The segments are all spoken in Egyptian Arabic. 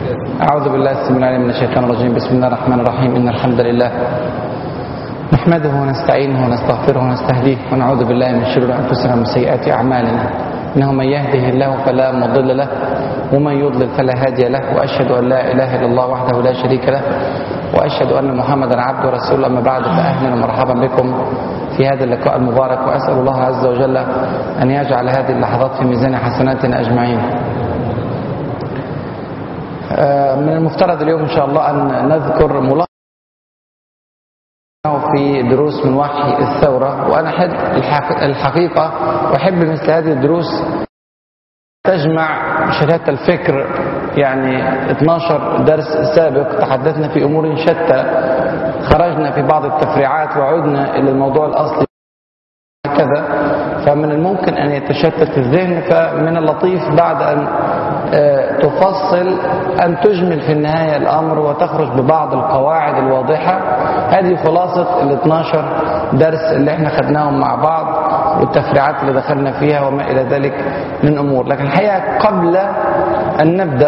أعوذ بالله السميع العليم من الشيطان الرجيم بسم الله الرحمن الرحيم إن الحمد لله نحمده ونستعينه ونستغفره ونستهديه ونعوذ بالله من شرور أنفسنا ومن سيئات أعمالنا إنه من يهده الله فلا مضل له ومن يضلل فلا هادي له وأشهد أن لا إله إلا الله وحده لا شريك له وأشهد أن محمدا عبده ورسوله أما بعد فأهلا ومرحبا بكم في هذا اللقاء المبارك وأسأل الله عز وجل أن يجعل هذه اللحظات في ميزان حسناتنا أجمعين من المفترض اليوم إن شاء الله أن نذكر ملخص في دروس من وحي الثورة وأنا أحب الحقيقة وأحب مثل هذه الدروس تجمع شتات الفكر يعني 12 درس سابق تحدثنا في أمور شتى خرجنا في بعض التفريعات وعدنا إلى الموضوع الأصلي هكذا فمن الممكن أن يتشتت الذهن فمن اللطيف بعد أن تفصل أن تجمل في النهاية الأمر وتخرج ببعض القواعد الواضحة هذه خلاصة ال 12 درس اللي احنا خدناهم مع بعض والتفريعات اللي دخلنا فيها وما إلى ذلك من أمور لكن الحقيقة قبل أن نبدأ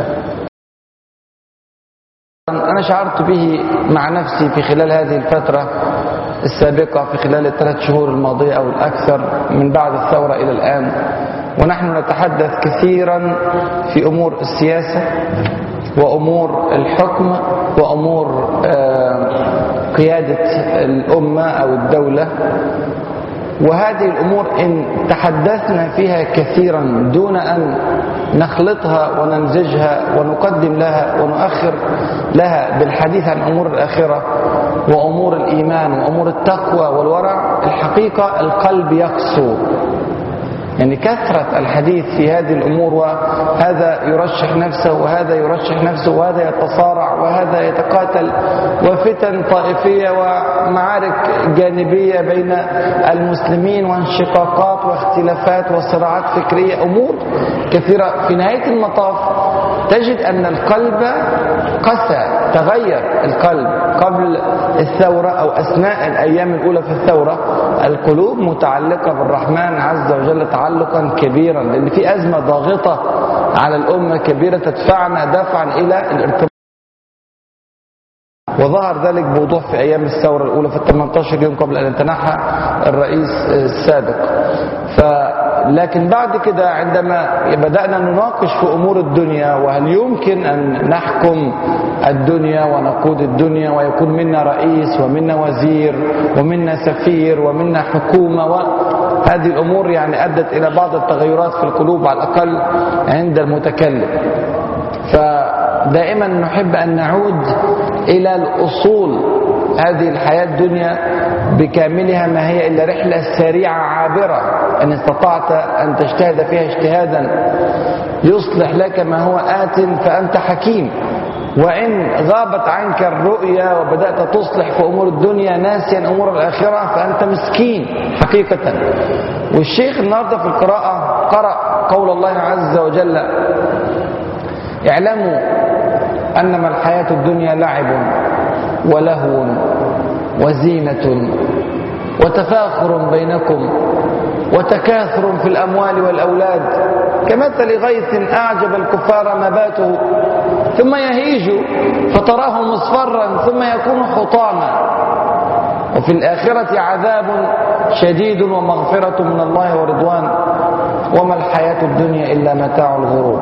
أنا شعرت به مع نفسي في خلال هذه الفترة السابقة في خلال الثلاث شهور الماضية أو الأكثر من بعد الثورة إلى الآن ونحن نتحدث كثيرا في أمور السياسة وأمور الحكم وأمور قيادة الأمة أو الدولة وهذه الأمور إن تحدثنا فيها كثيرا دون أن نخلطها ونمزجها ونقدم لها ونؤخر لها بالحديث عن أمور الآخرة وأمور الإيمان وأمور التقوى والورع الحقيقة القلب يقسو يعني كثرة الحديث في هذه الأمور وهذا يرشح نفسه وهذا يرشح نفسه وهذا يتصارع وهذا يتقاتل وفتن طائفية ومعارك جانبية بين المسلمين وانشقاقات واختلافات وصراعات فكرية أمور كثيرة في نهاية المطاف تجد أن القلب قسى تغير القلب قبل الثورة أو أثناء الأيام الأولى في الثورة القلوب متعلقة بالرحمن عز وجل تعلقا كبيرا لأن في أزمة ضاغطة على الأمة كبيرة تدفعنا دفعا إلى الارتباط وظهر ذلك بوضوح في أيام الثورة الأولى في ال 18 يوم قبل أن يتنحى الرئيس السابق ف لكن بعد كده عندما بدأنا نناقش في أمور الدنيا وهل يمكن أن نحكم الدنيا ونقود الدنيا ويكون منا رئيس ومنا وزير ومنا سفير ومنا حكومة وهذه الأمور يعني أدت إلى بعض التغيرات في القلوب على الأقل عند المتكلم فدائما نحب أن نعود إلى الأصول هذه الحياة الدنيا بكاملها ما هي إلا رحلة سريعة عابرة إن استطعت أن تجتهد فيها اجتهادا يصلح لك ما هو آت فأنت حكيم وإن غابت عنك الرؤيا وبدأت تصلح في أمور الدنيا ناسيا أمور الآخرة فأنت مسكين حقيقة والشيخ النهاردة في القراءة قرأ قول الله عز وجل اعلموا أنما الحياة الدنيا لعب ولهو وزينة وتفاخر بينكم وتكاثر في الأموال والأولاد كمثل غيث أعجب الكفار نباته ثم يهيج فتراه مصفرا ثم يكون حطاما وفي الآخرة عذاب شديد ومغفرة من الله ورضوان وما الحياة الدنيا إلا متاع الغرور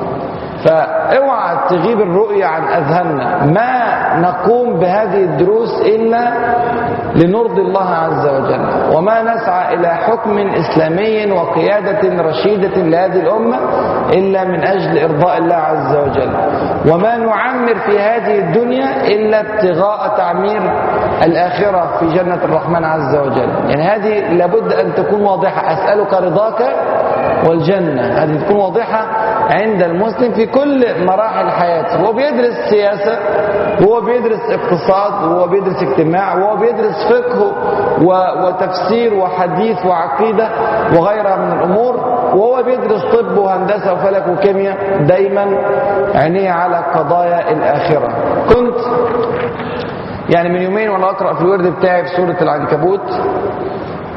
فاوعى تغيب الرؤية عن أذهاننا ما نقوم بهذه الدروس إلا لنرضي الله عز وجل وما نسعى إلى حكم إسلامي وقيادة رشيدة لهذه الأمة إلا من أجل إرضاء الله عز وجل وما نعمر في هذه الدنيا إلا ابتغاء تعمير الآخرة في جنة الرحمن عز وجل يعني هذه لابد أن تكون واضحة أسألك رضاك والجنة هذه تكون واضحة عند المسلم في كل مراحل حياته هو بيدرس سياسة وهو بيدرس اقتصاد وهو بيدرس اجتماع وهو بيدرس فقه وتفسير وحديث وعقيدة وغيرها من الأمور وهو بيدرس طب وهندسة وفلك وكيمياء دايما عينيه على قضايا الآخرة كنت يعني من يومين وانا اقرا في الورد بتاعي في سوره العنكبوت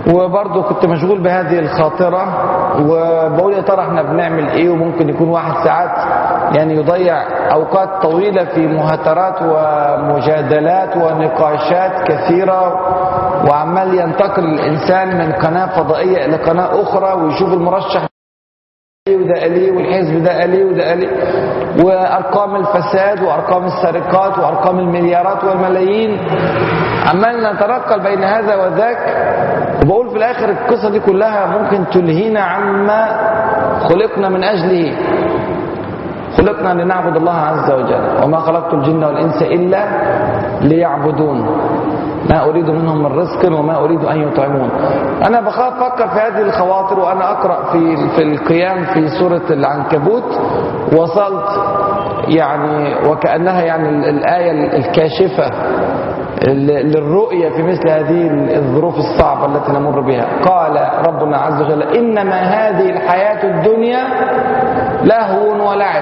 وبرضه كنت مشغول بهذه الخاطرة وبقول يا ترى احنا بنعمل ايه وممكن يكون واحد ساعات يعني يضيع اوقات طويلة في مهاترات ومجادلات ونقاشات كثيرة وعمال ينتقل الانسان من قناة فضائية الى قناة اخرى ويشوف المرشح وده قاليه والحزب ده قاليه وده قاليه وارقام الفساد وارقام السرقات وارقام المليارات والملايين عمال نتنقل بين هذا وذاك وبقول في الاخر القصه دي كلها ممكن تلهينا عما خلقنا من اجله خلقنا لنعبد الله عز وجل وما خلقت الجن والانس الا ليعبدون ما أريد منهم من رزق وما أريد أن يطعمون أنا بخاف أفكر في هذه الخواطر وأنا أقرأ في في القيام في سورة العنكبوت وصلت يعني وكأنها يعني الآية الكاشفة للرؤية في مثل هذه الظروف الصعبة التي نمر بها قال ربنا عز وجل إنما هذه الحياة الدنيا لهو ولعب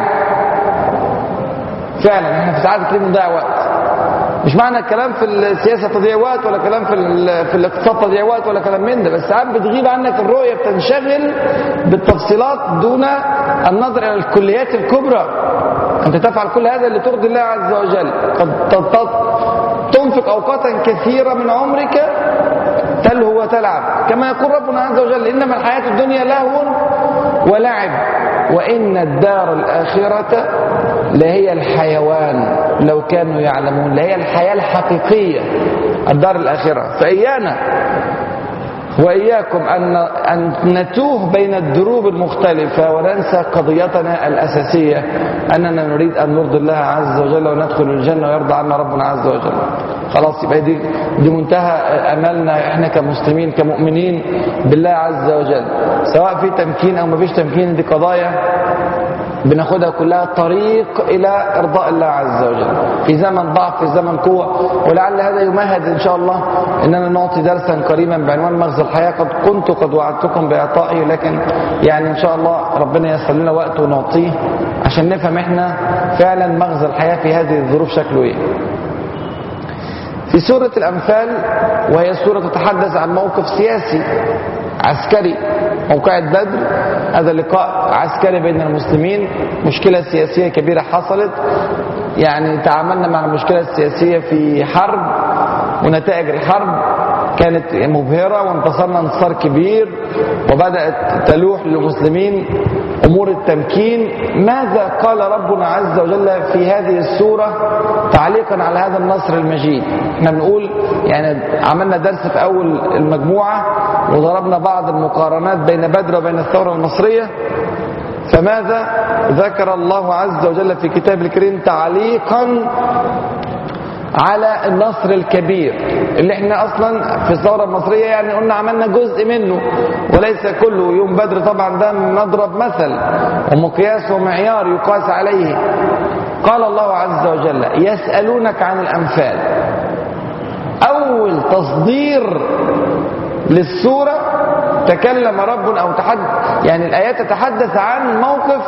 فعلا احنا في ساعات كتير بنضيع وقت مش معنى الكلام في السياسة تضييع وقت ولا كلام في, في الاقتصاد تضييع وقت ولا كلام من ده بس ساعات بتغيب عنك الرؤية بتنشغل بالتفصيلات دون النظر إلى الكليات الكبرى أنت تفعل كل هذا لترضي الله عز وجل قد تنفق أوقاتا كثيرة من عمرك تلهو وتلعب كما يقول ربنا عز وجل إنما الحياة الدنيا لهو ولعب وإن الدار الآخرة لهي الحيوان لو كانوا يعلمون لهي الحياة الحقيقية الدار الآخرة فإيانا وإياكم أن أن نتوه بين الدروب المختلفة وننسى قضيتنا الأساسية أننا نريد أن نرضي الله عز وجل وندخل الجنة ويرضى عنا ربنا عز وجل خلاص يبقى دي دي منتهى املنا احنا كمسلمين كمؤمنين بالله عز وجل سواء في تمكين او ما فيش تمكين دي قضايا بناخدها كلها طريق الى ارضاء الله عز وجل في زمن ضعف في زمن قوه ولعل هذا يمهد ان شاء الله اننا نعطي درسا قريبا بعنوان مغزى الحياه قد كنت قد وعدتكم باعطائه لكن يعني ان شاء الله ربنا ييسر لنا وقت ونعطيه عشان نفهم احنا فعلا مغزى الحياه في هذه الظروف شكله ايه في سورة الأنفال وهي سورة تتحدث عن موقف سياسي عسكري موقعة بدر هذا لقاء عسكري بين المسلمين مشكلة سياسية كبيرة حصلت يعني تعاملنا مع المشكلة السياسية في حرب ونتائج الحرب كانت مبهرة وانتصرنا انتصار كبير وبدأت تلوح للمسلمين أمور التمكين ماذا قال ربنا عز وجل في هذه السورة تعليقا على هذا النصر المجيد احنا بنقول يعني عملنا درس في أول المجموعة وضربنا بعض المقارنات بين بدر وبين الثورة المصرية فماذا ذكر الله عز وجل في كتاب الكريم تعليقا على النصر الكبير اللي احنا اصلا في الثورة المصرية يعني قلنا عملنا جزء منه وليس كله يوم بدر طبعا ده نضرب مثل ومقياس ومعيار يقاس عليه قال الله عز وجل يسألونك عن الأنفال أول تصدير للسورة تكلم رب أو تحدث يعني الآيات تتحدث عن موقف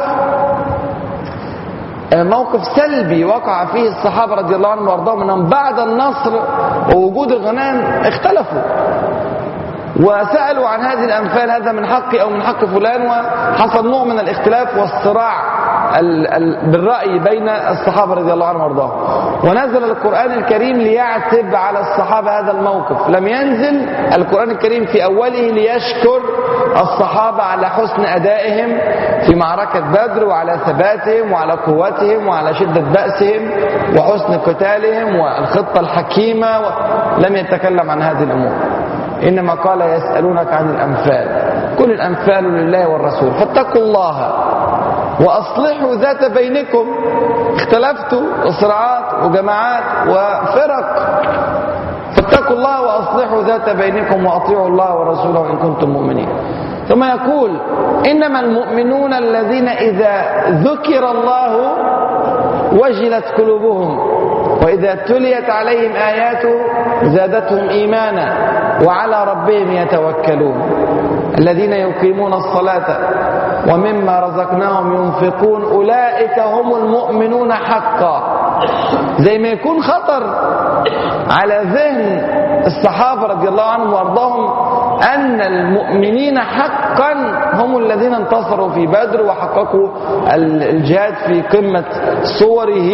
موقف سلبي وقع فيه الصحابة رضي الله عنهم وارضاهم انهم بعد النصر ووجود الغنائم اختلفوا وسألوا عن هذه الأنفال هذا من حقي أو من حق فلان وحصل نوع من الاختلاف والصراع بالرأي بين الصحابة رضي الله عنهم وارضاهم ونزل القرآن الكريم ليعتب على الصحابة هذا الموقف لم ينزل القرآن الكريم في أوله ليشكر الصحابة على حسن أدائهم في معركة بدر وعلى ثباتهم وعلى قوتهم وعلى شدة بأسهم وحسن قتالهم والخطة الحكيمة لم يتكلم عن هذه الأمور إنما قال يسألونك عن الأنفال كل الأنفال لله والرسول فاتقوا الله وأصلحوا ذات بينكم اختلفتوا صراعات وجماعات وفرق فاتقوا الله وأصلحوا ذات بينكم وأطيعوا الله ورسوله إن كنتم مؤمنين ثم يقول إنما المؤمنون الذين إذا ذكر الله وجلت قلوبهم وإذا تليت عليهم آياته زادتهم إيمانا وعلى ربهم يتوكلون الذين يقيمون الصلاة ومما رزقناهم ينفقون أولئك هم المؤمنون حقا زي ما يكون خطر على ذهن الصحابة رضي الله عنهم وارضاهم أن المؤمنين حقا هم الذين انتصروا في بدر وحققوا الجهاد في قمة صوره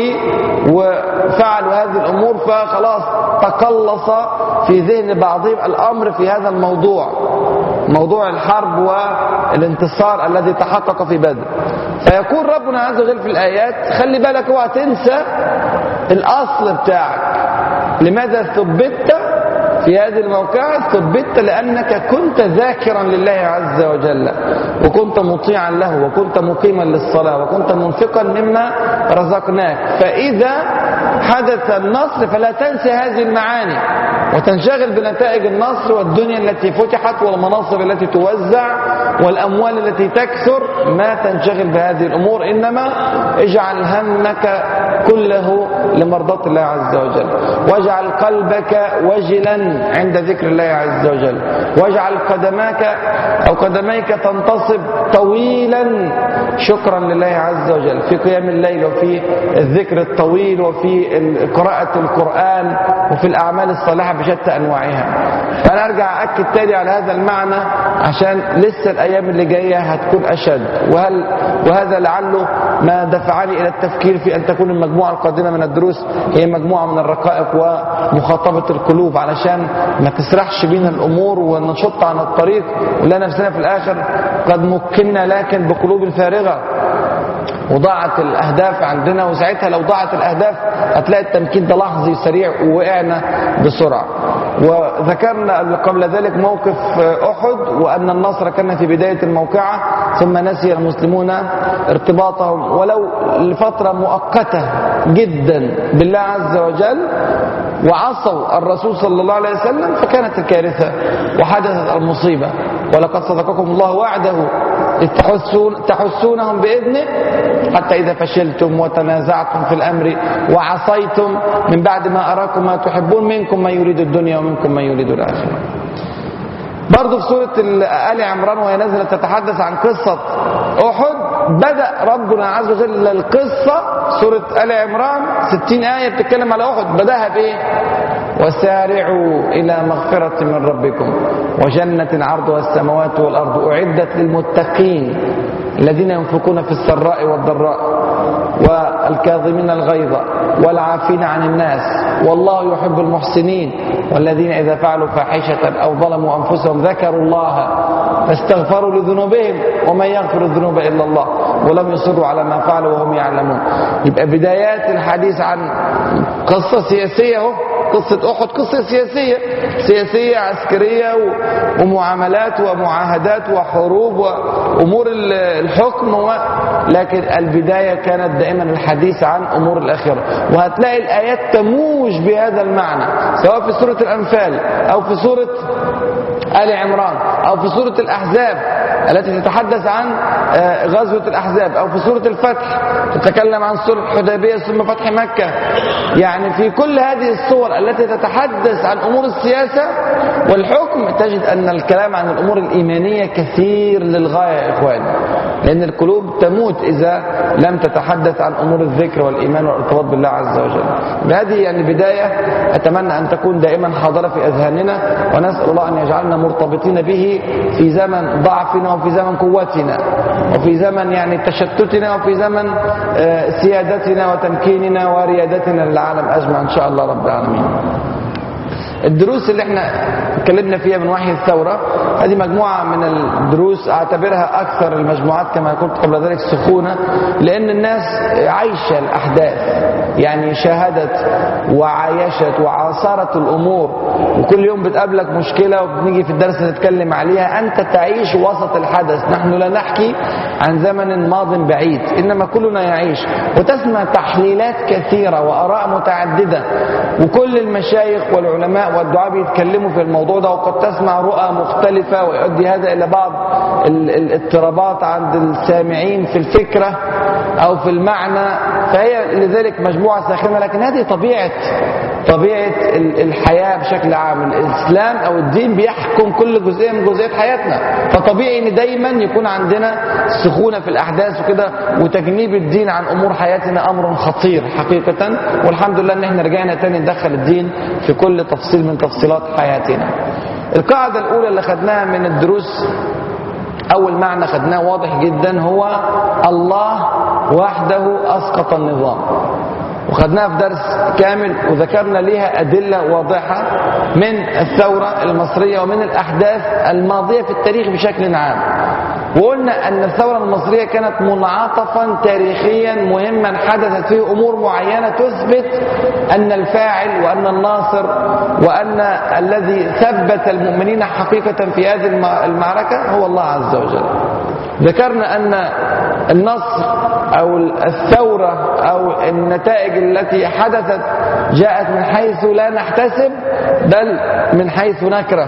وفعلوا هذه الأمور فخلاص تقلص في ذهن بعضهم الأمر في هذا الموضوع موضوع الحرب والانتصار الذي تحقق في بدر فيقول ربنا عز وجل في الآيات خلي بالك اوعى تنسى الأصل بتاعك لماذا ثبت في هذه الموقعة ثبت لأنك كنت ذاكرا لله عز وجل وكنت مطيعا له وكنت مقيما للصلاة وكنت منفقا مما رزقناك فإذا حدث النصر فلا تنسى هذه المعاني وتنشغل بنتائج النصر والدنيا التي فتحت والمناصب التي توزع والأموال التي تكثر ما تنشغل بهذه الأمور إنما اجعل همك كله لمرضاة الله عز وجل واجعل قلبك وجلا عند ذكر الله عز وجل واجعل قدماك أو قدميك تنتصب طويلا شكرا لله عز وجل في قيام الليل وفي الذكر الطويل وفي قراءة القرآن وفي الأعمال الصالحة بشتى أنواعها فأنا أرجع أكد تاني على هذا المعنى عشان لسه الأيام اللي جاية هتكون أشد وهل وهذا لعله ما دفعني إلى التفكير في أن تكون المجموعة القادمة من الدروس هي مجموعة من الرقائق ومخاطبة القلوب علشان ما تسرحش بينا الأمور ونشط عن الطريق ولا نفسنا في الآخر قد مكنا لكن بقلوب فارغة وضاعت الاهداف عندنا وساعتها لو ضاعت الاهداف هتلاقي التمكين ده لحظي سريع ووقعنا بسرعه وذكرنا قبل ذلك موقف احد وان النصر كان في بدايه الموقعه ثم نسي المسلمون ارتباطهم ولو لفتره مؤقته جدا بالله عز وجل وعصوا الرسول صلى الله عليه وسلم فكانت الكارثه وحدثت المصيبه ولقد صدقكم الله وعده إذ تحسون تحسونهم بإذنه حتى إذا فشلتم وتنازعتم في الأمر وعصيتم من بعد ما أراكم ما تحبون منكم من يريد الدنيا ومنكم من يريد الآخرة برضه في سورة آل عمران وهي نازلة تتحدث عن قصة أحد بدأ ربنا عز وجل القصة سورة آل عمران 60 آية بتتكلم على أحد بدأها بإيه؟ وسارعوا إلى مغفرة من ربكم وجنة عرضها السماوات والأرض أعدت للمتقين الذين ينفقون في السراء والضراء والكاظمين الغيظ والعافين عن الناس والله يحب المحسنين والذين إذا فعلوا فاحشة أو ظلموا أنفسهم ذكروا الله فاستغفروا لذنوبهم ومن يغفر الذنوب إلا الله ولم يصروا على ما فعلوا وهم يعلمون يبقى بدايات الحديث عن قصة سياسية اهو قصة أحد قصة سياسية سياسية عسكرية ومعاملات ومعاهدات وحروب وأمور الحكم و... لكن البداية كانت دائما الحديث عن أمور الآخرة وهتلاقي الآيات تموج بهذا المعنى سواء في سورة الأنفال أو في سورة آل عمران أو في سورة الأحزاب التي تتحدث عن غزوة الأحزاب أو في سورة الفتح تتكلم عن سورة الحديبية ثم فتح مكة يعني في كل هذه الصور التي تتحدث عن أمور السياسة والحكم تجد أن الكلام عن الأمور الإيمانية كثير للغاية يا إخواني لأن القلوب تموت إذا لم تتحدث عن أمور الذكر والإيمان والارتباط بالله عز وجل هذه يعني بداية أتمنى أن تكون دائما حاضرة في أذهاننا ونسأل الله أن يجعلنا مرتبطين به في زمن ضعفنا وفي زمن قوتنا وفي زمن يعني تشتتنا وفي زمن سيادتنا وتمكيننا وريادتنا للعالم أجمع إن شاء الله رب العالمين الدروس اللي احنا اتكلمنا فيها من وحي الثورة هذه مجموعة من الدروس اعتبرها اكثر المجموعات كما قلت قبل ذلك سخونة لان الناس عايشة الاحداث يعني شاهدت وعايشت وعاصرت الامور وكل يوم بتقابلك مشكلة وبنيجي في الدرس نتكلم عليها انت تعيش وسط الحدث نحن لا نحكي عن زمن ماض بعيد انما كلنا يعيش وتسمع تحليلات كثيرة واراء متعددة وكل المشايخ والعلماء والدعاء بيتكلموا في الموضوع ده وقد تسمع رؤى مختلفة ويؤدي هذا إلى بعض الاضطرابات عند السامعين في الفكرة أو في المعنى فهي لذلك مجموعة ساخنة لكن هذه طبيعة طبيعة الحياة بشكل عام الإسلام أو الدين بيحكم كل جزئية من جزئيات حياتنا فطبيعي إن دايما يكون عندنا سخونة في الأحداث وكده وتجنيب الدين عن أمور حياتنا أمر خطير حقيقة والحمد لله إن احنا رجعنا تاني ندخل الدين في كل تفصيل من تفصيلات حياتنا القاعدة الأولى اللي خدناها من الدروس أول معنى خدناه واضح جدا هو الله وحده أسقط النظام وخدناها في درس كامل وذكرنا ليها أدلة واضحة من الثورة المصرية ومن الأحداث الماضية في التاريخ بشكل عام وقلنا أن الثورة المصرية كانت منعطفا تاريخيا مهما حدثت فيه أمور معينة تثبت أن الفاعل وأن الناصر وأن الذي ثبت المؤمنين حقيقة في هذه المعركة هو الله عز وجل ذكرنا أن النصر أو الثورة أو النتائج التي حدثت جاءت من حيث لا نحتسب بل من حيث نكره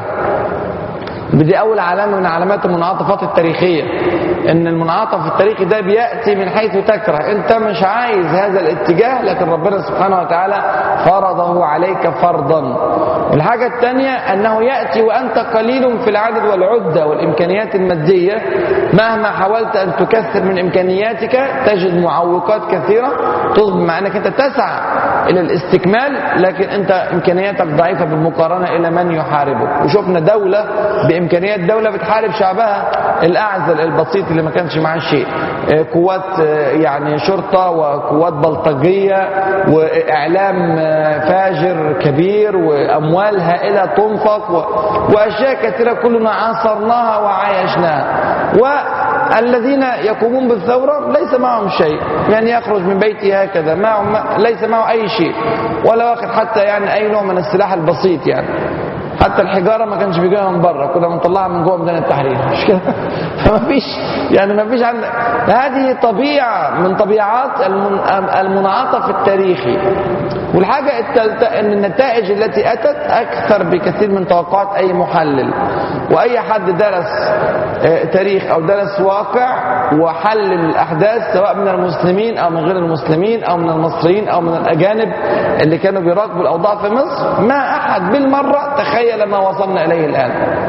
دي أول علامة من علامات المنعطفات التاريخية إن المنعطف التاريخي ده بيأتي من حيث تكره أنت مش عايز هذا الاتجاه لكن ربنا سبحانه وتعالى فرضه عليك فرضا والحاجة الثانية أنه يأتي وأنت قليل في العدد والعدة والإمكانيات المادية مهما حاولت أن تكثر من إمكانياتك تجد معوقات كثيرة تظلم مع أنك أنت تسعى إلى الاستكمال لكن أنت إمكانياتك ضعيفة بالمقارنة إلى من يحاربك وشفنا دولة بإمكانيات دولة بتحارب شعبها الأعزل البسيط اللي ما كانش معاه شيء قوات يعني شرطة وقوات بلطجية وإعلام فاجر كبير وأموال هائلة تنفق وأشياء كثيرة كلنا عاصرناها وعايشناها والذين يقومون بالثورة ليس معهم شيء يعني يخرج من بيته هكذا معه ليس معه أي شيء ولا واخد حتى يعني أي نوع من السلاح البسيط يعني حتى الحجاره ما كانش بيجيها من بره كنا بنطلعها من جوه ميدان التحرير مش كده فما فيش يعني ما فيش عندك هذه طبيعه من طبيعات المنعطف التاريخي والحاجه الثالثه ان النتائج التي اتت اكثر بكثير من توقعات اي محلل واي حد درس تاريخ او درس واقع وحلل الاحداث سواء من المسلمين او من غير المسلمين او من المصريين او من الاجانب اللي كانوا بيراقبوا الاوضاع في مصر ما احد بالمره تخيل تخيل ما وصلنا إليه الآن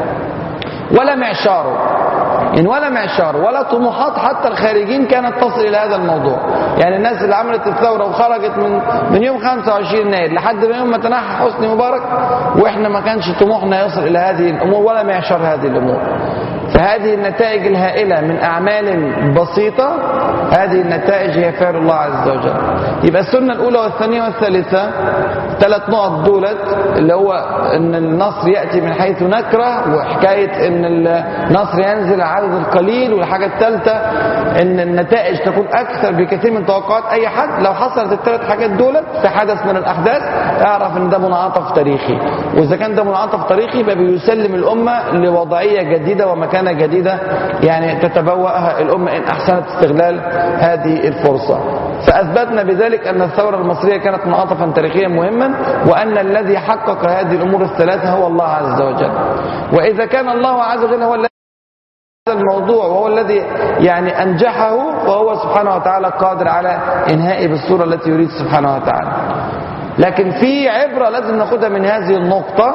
ولا معشاره إن ولا معشار ولا طموحات حتى الخارجين كانت تصل إلى هذا الموضوع يعني الناس اللي عملت الثورة وخرجت من من يوم 25 يناير لحد ما يوم ما تنحى حسني مبارك وإحنا ما كانش طموحنا يصل إلى هذه الأمور ولا معشار هذه الأمور فهذه النتائج الهائلة من أعمال بسيطة هذه النتائج هي فعل الله عز وجل يبقى السنة الأولى والثانية والثالثة ثلاث نقط دولت اللي هو أن النصر يأتي من حيث نكره وحكاية أن النصر ينزل عدد القليل والحاجة الثالثة أن النتائج تكون أكثر بكثير من توقعات أي حد لو حصلت الثلاث حاجات دولت في حدث من الأحداث اعرف أن ده منعطف تاريخي وإذا كان ده منعطف تاريخي يبقى بيسلم الأمة لوضعية جديدة ومكانة جديدة يعني تتبوأها الأمة إن أحسنت استغلال هذه الفرصة فأثبتنا بذلك أن الثورة المصرية كانت منعطفا تاريخيا مهما وأن الذي حقق هذه الأمور الثلاثة هو الله عز وجل وإذا كان الله عز وجل هو الذي هذا الموضوع وهو الذي يعني أنجحه فهو سبحانه وتعالى قادر على إنهائه بالصورة التي يريد سبحانه وتعالى لكن في عبرة لازم ناخدها من هذه النقطة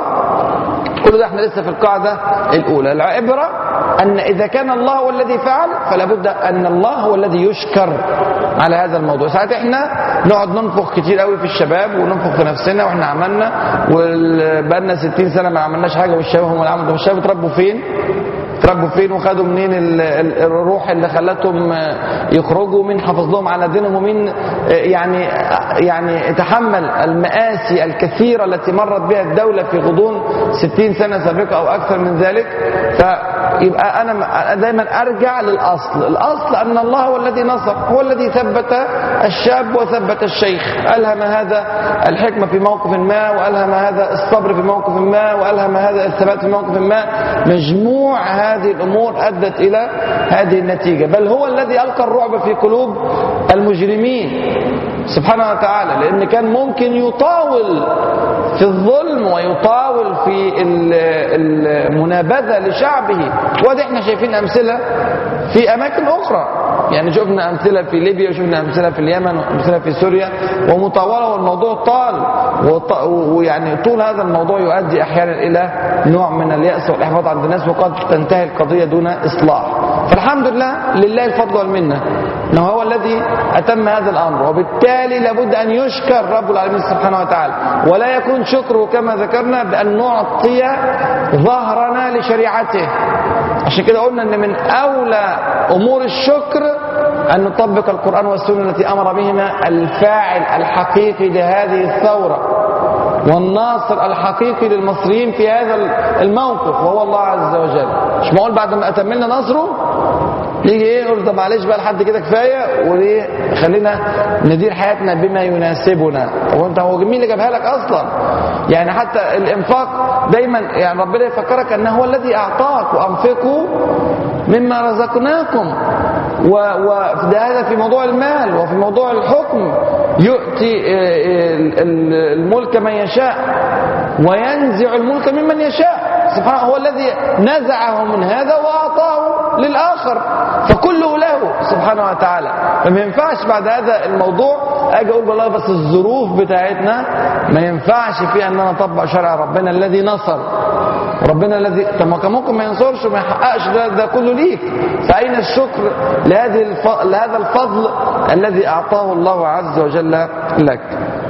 كل ده احنا لسه في القاعدة الأولى العبرة أن إذا كان الله هو الذي فعل فلا بد أن الله هو الذي يشكر على هذا الموضوع ساعات احنا نقعد ننفخ كتير قوي في الشباب وننفخ في نفسنا واحنا عملنا وبقالنا 60 سنة ما عملناش حاجة والشباب هم اللي عملوا الشباب اتربوا فين؟ اتربوا فين وخدوا منين الروح اللي خلتهم يخرجوا مين حافظ لهم على دينهم ومين يعني يعني تحمل المآسي الكثيرة التي مرت بها الدولة في غضون 60 سنة سابقة أو أكثر من ذلك فيبقى أنا دايما أرجع للأصل الأصل أن الله هو الذي نصر هو الذي ثبت الشاب وثبت الشيخ ألهم هذا الحكمة في موقف ما وألهم هذا الصبر في موقف ما وألهم هذا الثبات في موقف ما مجموع هذه الأمور أدت إلى هذه النتيجة بل هو الذي ألقى الرعب في قلوب المجرمين سبحانه وتعالى لأن كان ممكن يطاول في الظلم ويطاول في المنابذة لشعبه وده احنا شايفين أمثلة في أماكن أخرى يعني شفنا أمثلة في ليبيا وشفنا أمثلة في اليمن وأمثلة في سوريا ومطولة والموضوع طال ويعني طول هذا الموضوع يؤدي أحيانا إلى نوع من اليأس والإحباط عند الناس وقد تنتهي القضية دون إصلاح فالحمد لله لله الفضل والمنة انه هو الذي اتم هذا الامر وبالتالي لابد ان يشكر رب العالمين سبحانه وتعالى ولا يكون شكره كما ذكرنا بان نعطي ظهرنا لشريعته عشان كده قلنا ان من اولى امور الشكر ان نطبق القران والسنه التي امر بهما الفاعل الحقيقي لهذه الثوره والناصر الحقيقي للمصريين في هذا الموقف وهو الله عز وجل مش معقول بعد ما اتملنا نصره نيجي ايه نقول طب معلش بقى لحد كده كفايه وايه خلينا ندير حياتنا بما يناسبنا هو انت هو مين اللي جابها لك اصلا يعني حتى الانفاق دايما يعني ربنا يفكرك انه هو الذي اعطاك وانفقوا مما رزقناكم وده هذا في موضوع المال وفي موضوع الحكم يؤتي الملك من يشاء وينزع الملك ممن يشاء سبحانه هو الذي نزعه من هذا واعطاه للاخر فكله له سبحانه وتعالى فما ينفعش بعد هذا الموضوع اجي اقول والله بس الظروف بتاعتنا ما ينفعش فيها ان انا اطبق شرع ربنا الذي نصر ربنا الذي طب ما كان ممكن ما ينصرش وما يحققش ده, ده كله ليك فاين الشكر لهذه الف... لهذا الفضل الذي اعطاه الله عز وجل لك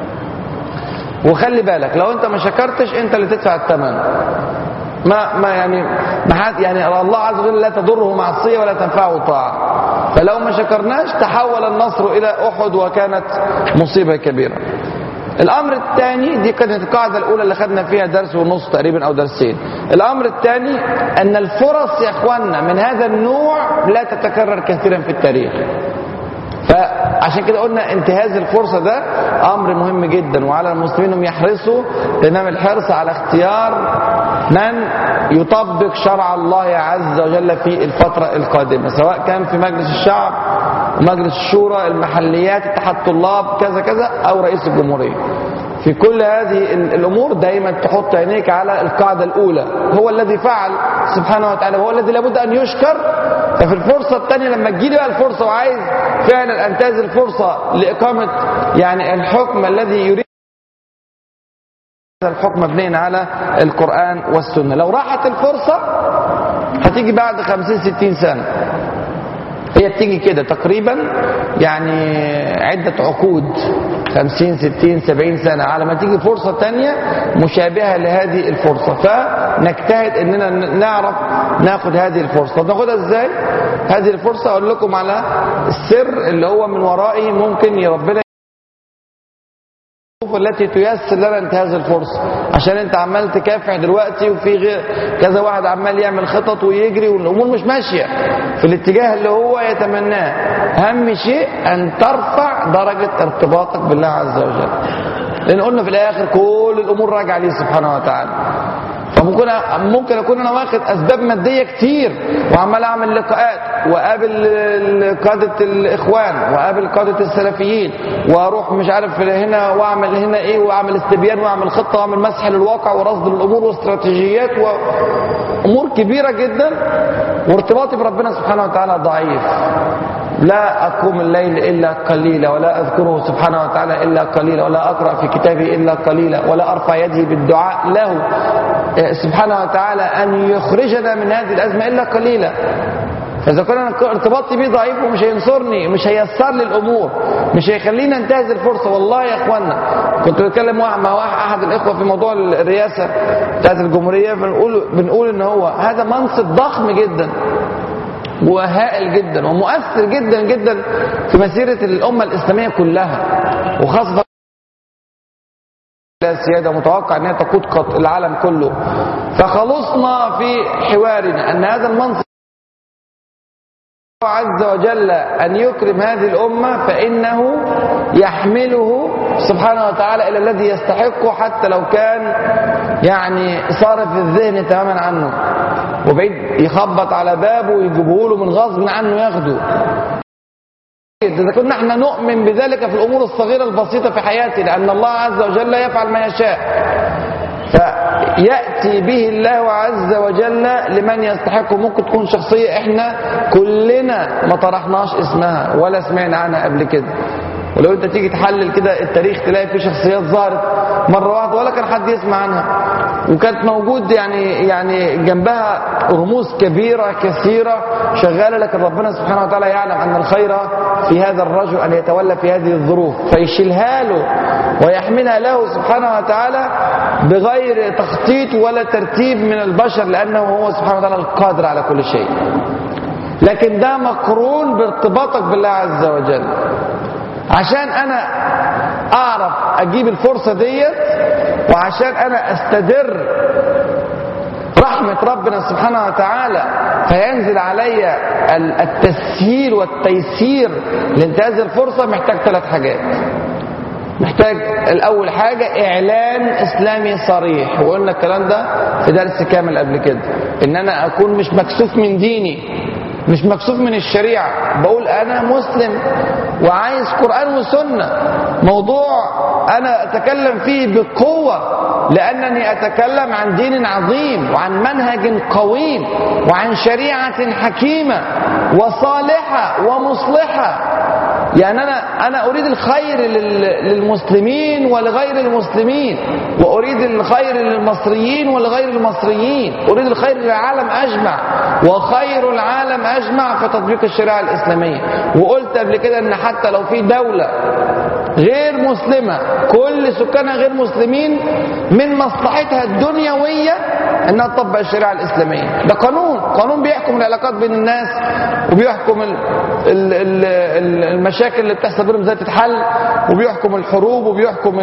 وخلي بالك لو انت ما شكرتش انت اللي تدفع الثمن ما ما يعني ما حد يعني الله عز وجل لا تضره معصيه ولا تنفعه طاعه فلو ما شكرناش تحول النصر الى احد وكانت مصيبه كبيره الامر الثاني دي كانت القاعده الاولى اللي خدنا فيها درس ونص تقريبا او درسين الامر الثاني ان الفرص يا اخواننا من هذا النوع لا تتكرر كثيرا في التاريخ فعشان كده قلنا انتهاز الفرصه ده امر مهم جدا وعلى المسلمين انهم يحرصوا تمام الحرص على اختيار من يطبق شرع الله عز وجل في الفتره القادمه سواء كان في مجلس الشعب ومجلس الشورى المحليات اتحاد الطلاب كذا كذا او رئيس الجمهوريه في كل هذه الامور دايما تحط عينيك على القاعده الاولى هو الذي فعل سبحانه وتعالى وهو الذي لابد ان يشكر ففي الفرصه الثانيه لما تجيلي بقى الفرصه وعايز فعلا انتهز الفرصه لاقامه يعني الحكم الذي يريد هذا الحكم مبني على القران والسنه لو راحت الفرصه هتيجي بعد 50 60 سنه هي بتيجي كده تقريبا يعني عدة عقود 50 60 70 سنة على ما تيجي فرصة تانية مشابهة لهذه الفرصة فنجتهد اننا نعرف ناخد هذه الفرصة طب ناخدها ازاي هذه الفرصة اقول لكم على السر اللي هو من ورائي ممكن ربنا التي تيسر لنا انتهاز الفرصة عشان انت عمال تكافح دلوقتي وفي غير كذا واحد عمال يعمل خطط ويجري والامور مش ماشية في الاتجاه اللي هو يتمناه اهم شيء ان ترفع درجة ارتباطك بالله عز وجل لان قلنا في الاخر كل الامور راجعة ليه سبحانه وتعالى فممكن ممكن اكون انا واخد اسباب ماديه كتير وعمال اعمل لقاءات واقابل قاده الاخوان واقابل قاده السلفيين واروح مش عارف هنا واعمل هنا ايه واعمل استبيان واعمل خطه واعمل مسح للواقع ورصد للامور واستراتيجيات وامور كبيره جدا وارتباطي بربنا سبحانه وتعالى ضعيف لا أقوم الليل إلا قليلا ولا أذكره سبحانه وتعالى إلا قليلا ولا أقرأ في كتابي إلا قليلا ولا أرفع يدي بالدعاء له سبحانه وتعالى أن يخرجنا من هذه الأزمة إلا قليلا فإذا كان أنا ارتباطي بيه ضعيف ومش هينصرني مش هيسر لي الأمور مش هيخليني انتهز الفرصة والله يا إخوانا كنت بتكلم مع واحد أحد الإخوة في موضوع الرئاسة بتاعت الجمهورية بنقول بنقول إن هو هذا منصب ضخم جدا وهائل جدا ومؤثر جدا جدا في مسيرة الأمة الإسلامية كلها وخاصة السيادة متوقع أنها تقود العالم كله فخلصنا في حوارنا أن هذا المنصب عز وجل أن يكرم هذه الأمة فإنه يحمله سبحانه وتعالى إلى الذي يستحقه حتى لو كان يعني صارف الذهن تماما عنه وبعيد يخبط على بابه ويجيبه له من غصب عنه ياخده إذا كنا احنا نؤمن بذلك في الأمور الصغيرة البسيطة في حياتنا أن الله عز وجل يفعل ما يشاء فيأتي به الله عز وجل لمن يستحقه ممكن تكون شخصية احنا كلنا ما طرحناش اسمها ولا سمعنا عنها قبل كده ولو انت تيجي تحلل كده التاريخ تلاقي في شخصيات ظهرت مرة واحدة ولا كان حد يسمع عنها وكانت موجود يعني يعني جنبها رموز كبيرة كثيرة شغالة لكن ربنا سبحانه وتعالى يعلم أن الخير في هذا الرجل أن يتولى في هذه الظروف فيشيلها له ويحملها له سبحانه وتعالى بغير تخطيط ولا ترتيب من البشر لأنه هو سبحانه وتعالى القادر على كل شيء لكن ده مقرون بارتباطك بالله عز وجل عشان انا اعرف اجيب الفرصة ديت وعشان انا استدر رحمة ربنا سبحانه وتعالى فينزل علي التسهيل والتيسير لانتهاز الفرصة محتاج ثلاث حاجات محتاج الاول حاجة اعلان اسلامي صريح وقلنا الكلام ده في درس كامل قبل كده ان انا اكون مش مكسوف من ديني مش مكسوف من الشريعة بقول أنا مسلم وعايز قرآن وسنة موضوع أنا أتكلم فيه بقوة لأنني أتكلم عن دين عظيم وعن منهج قويم وعن شريعة حكيمة وصالحة ومصلحة يعني أنا أنا أريد الخير للمسلمين ولغير المسلمين وأريد الخير للمصريين ولغير المصريين أريد الخير للعالم أجمع وخير العالم أجمع في تطبيق الشريعة الإسلامية وقلت قبل كده أن حتى لو في دولة غير مسلمة كل سكانها غير مسلمين من مصلحتها الدنيوية انها تطبق الشريعة الاسلامية ده قانون قانون بيحكم العلاقات بين الناس وبيحكم ال ال ال المشاكل اللي بتحصل بينهم ازاي تتحل وبيحكم الحروب وبيحكم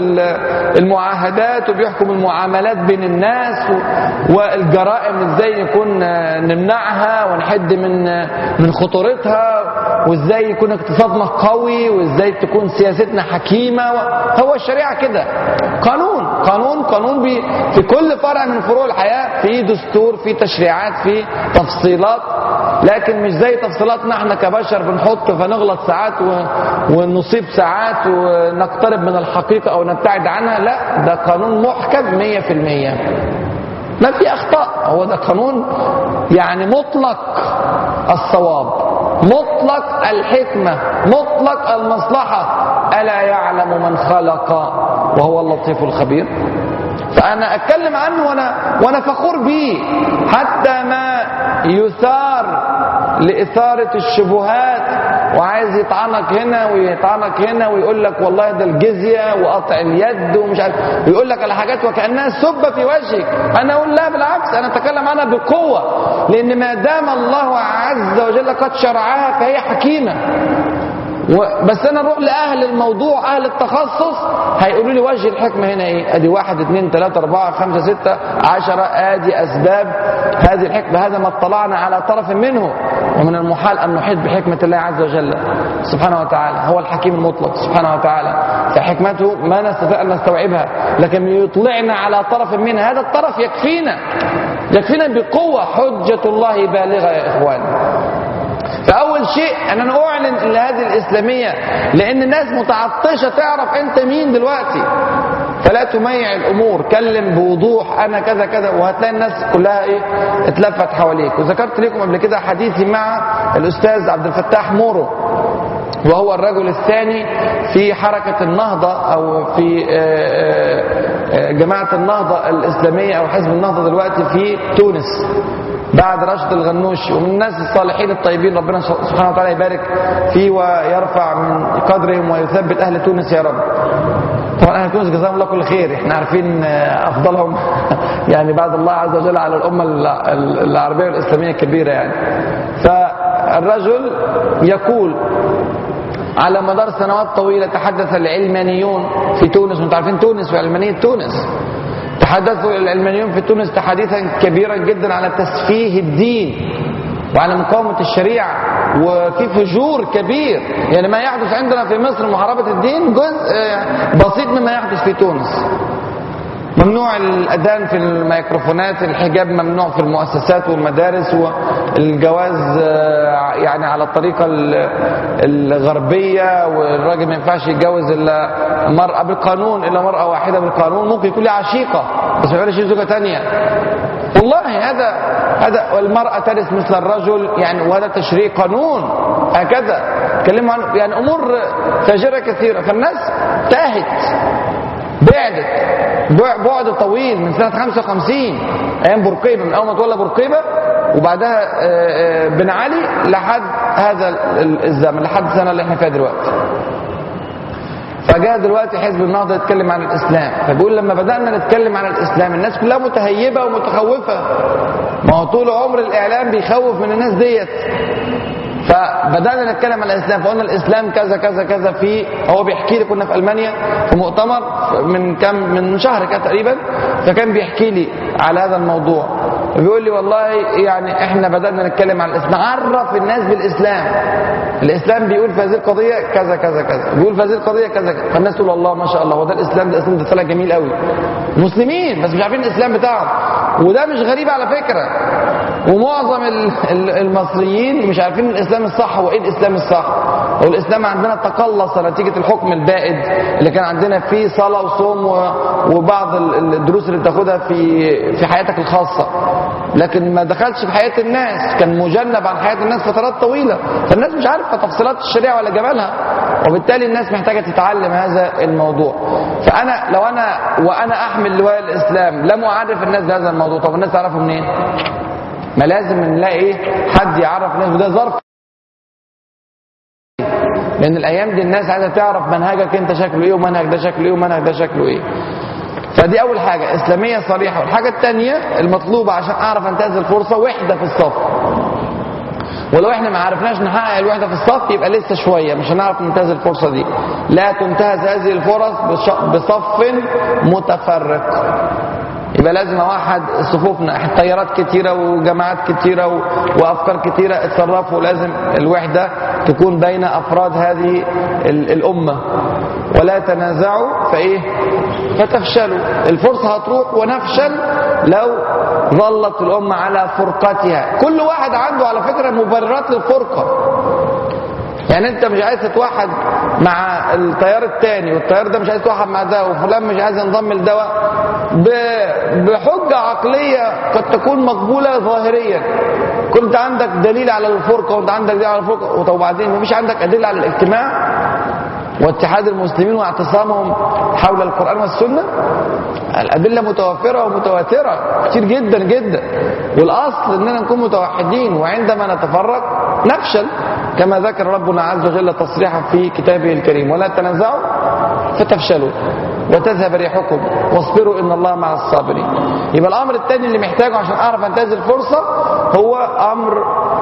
المعاهدات وبيحكم المعاملات بين الناس والجرائم ازاي يكون نمنعها ونحد من من خطورتها وازاي يكون اقتصادنا قوي وازاي تكون سياستنا حكيمة هو الشريعة كده قانون قانون قانون بي في كل فرع من فروع الحياة في دستور في تشريعات في تفصيلات لكن مش زي تفصيلاتنا احنا كبشر بنحط فنغلط ساعات ونصيب ساعات ونقترب من الحقيقة او نبتعد عنها لا ده قانون محكم مية في المية ما في اخطاء هو ده قانون يعني مطلق الصواب مطلق الحكمة مطلق المصلحة ألا يعلم من خلق وهو اللطيف الخبير فأنا أتكلم عنه وأنا, وأنا فخور به حتى ما يثار لإثارة الشبهات وعايز يطعنك هنا ويطعنك هنا ويقول لك والله ده الجزية وقطع اليد ومش عارف ويقول لك على حاجات وكأنها سبة في وجهك أنا أقول لا بالعكس أنا أتكلم عنها بقوة لأن ما دام الله عز وجل قد شرعها فهي حكيمة بس انا اروح لاهل الموضوع اهل التخصص هيقولوا لي وجه الحكمه هنا ايه ادي واحد اثنين ثلاثة اربعة خمسة ستة عشرة ادي اسباب هذه الحكمة هذا ما اطلعنا على طرف منه ومن المحال ان نحيط بحكمة الله عز وجل سبحانه وتعالى هو الحكيم المطلق سبحانه وتعالى فحكمته ما نستطيع ان نستوعبها لكن يطلعنا على طرف منها هذا الطرف يكفينا يكفينا بقوة حجة الله بالغة يا اخوان فأول شيء أن أنا أعلن أن هذه الإسلامية لأن الناس متعطشة تعرف أنت مين دلوقتي فلا تميع الأمور كلم بوضوح أنا كذا كذا وهتلاقي الناس كلها إيه اتلفت حواليك وذكرت لكم قبل كده حديثي مع الأستاذ عبد الفتاح مورو وهو الرجل الثاني في حركة النهضة أو في جماعة النهضة الإسلامية أو حزب النهضة دلوقتي في تونس بعد رشد الغنوشي ومن الناس الصالحين الطيبين ربنا سبحانه وتعالى يبارك فيه ويرفع من قدرهم ويثبت أهل تونس يا رب طبعا أهل تونس جزاهم الله كل خير احنا عارفين أفضلهم يعني بعد الله عز وجل على الأمة العربية والإسلامية الكبيرة يعني فالرجل يقول على مدار سنوات طويلة تحدث العلمانيون في تونس وانتم عارفين تونس وعلمانية تونس تحدثوا العلمانيون في تونس تحديثا كبيرا جدا على تسفيه الدين وعلى مقاومة الشريعة وفي فجور كبير يعني ما يحدث عندنا في مصر محاربة الدين جزء بسيط مما يحدث في تونس ممنوع الأذان في الميكروفونات الحجاب ممنوع في المؤسسات والمدارس والجواز يعني على الطريقة الغربية والراجل ما ينفعش يتجوز إلا مرأة بالقانون إلا مرأة واحدة بالقانون ممكن يكون لها عشيقة بس ما يقولش زوجة تانية والله هذا هذا والمرأة ترث مثل الرجل يعني وهذا تشريع قانون هكذا تكلموا عن يعني أمور فاجرة كثيرة فالناس تاهت بعدت بع- بعد طويل من سنة 55 أيام بورقيبة من أول ما تولى بورقيبة وبعدها آه، آه، بن علي لحد هذا ال- الزمن لحد السنة اللي احنا فيها دلوقتي فجاء دلوقتي حزب النهضه يتكلم عن الاسلام فبيقول لما بدانا نتكلم عن الاسلام الناس كلها متهيبه ومتخوفه ما هو طول عمر الاعلام بيخوف من الناس ديت فبدانا نتكلم عن الاسلام فقلنا الاسلام كذا كذا كذا في هو بيحكي لي كنا في المانيا في مؤتمر من كم من شهر كده تقريبا فكان بيحكي لي على هذا الموضوع بيقول لي والله يعني احنا بدانا نتكلم عن الاسلام عرف الناس بالاسلام الاسلام بيقول في هذه القضيه كذا كذا كذا بيقول في هذه القضيه كذا كذا فالناس تقول الله ما شاء الله هو ده الاسلام ده الاسلام ده طلع جميل قوي مسلمين بس مش عارفين الاسلام بتاعهم وده مش غريب على فكره ومعظم ال- ال- المصريين مش عارفين الاسلام الصح هو ايه الاسلام الصح هو الاسلام عندنا تقلص نتيجه الحكم البائد اللي كان عندنا فيه صلاه وصوم و- وبعض ال- الدروس اللي بتاخدها في في حياتك الخاصه لكن ما دخلش في حياه الناس كان مجنب عن حياه الناس فترات طويله فالناس مش عارفه تفصيلات الشريعه ولا جمالها وبالتالي الناس محتاجه تتعلم هذا الموضوع فانا لو انا وانا احمل لواء الاسلام لم اعرف الناس بهذا الموضوع طب الناس تعرفه منين ما لازم نلاقي ايه حد يعرف الناس وده ظرف لان الايام دي الناس عايزه تعرف منهجك انت شكله ايه ومنهج ده شكله ايه ومنهج ده شكله ايه فدي اول حاجه اسلاميه صريحه والحاجه الثانيه المطلوبه عشان اعرف انتهز الفرصه وحده في الصف ولو احنا ما عرفناش نحقق الوحده في الصف يبقى لسه شويه مش هنعرف ننتهز الفرصه دي لا تنتهز هذه الفرص بش- بصف متفرق يبقى لازم اوحد صفوفنا تيارات كتيره وجماعات كتيره و... وافكار كتيره اتصرفوا لازم الوحده تكون بين افراد هذه ال... الامه ولا تنازعوا فايه فتفشلوا الفرصه هتروح ونفشل لو ظلت الامه على فرقتها كل واحد عنده على فكره مبررات للفرقه يعني انت مش عايز تتوحد مع التيار الثاني والتيار ده مش عايز يتوحد مع ده وفلان مش عايز ينضم لده ب- بحجه عقليه قد تكون مقبوله ظاهريا كنت عندك دليل على الفرقه وانت عندك دليل على الفرقه وبعدين مفيش عندك ادله على الاجتماع واتحاد المسلمين واعتصامهم حول القرآن والسنة الأدلة متوفرة ومتواترة كتير جدا جدا والأصل أننا نكون متوحدين وعندما نتفرق نفشل كما ذكر ربنا عز وجل تصريحا في كتابه الكريم ولا تنازعوا فتفشلوا وتذهب ريحكم واصبروا ان الله مع الصابرين يبقى الامر الثاني اللي محتاجه عشان اعرف انتهز الفرصه هو امر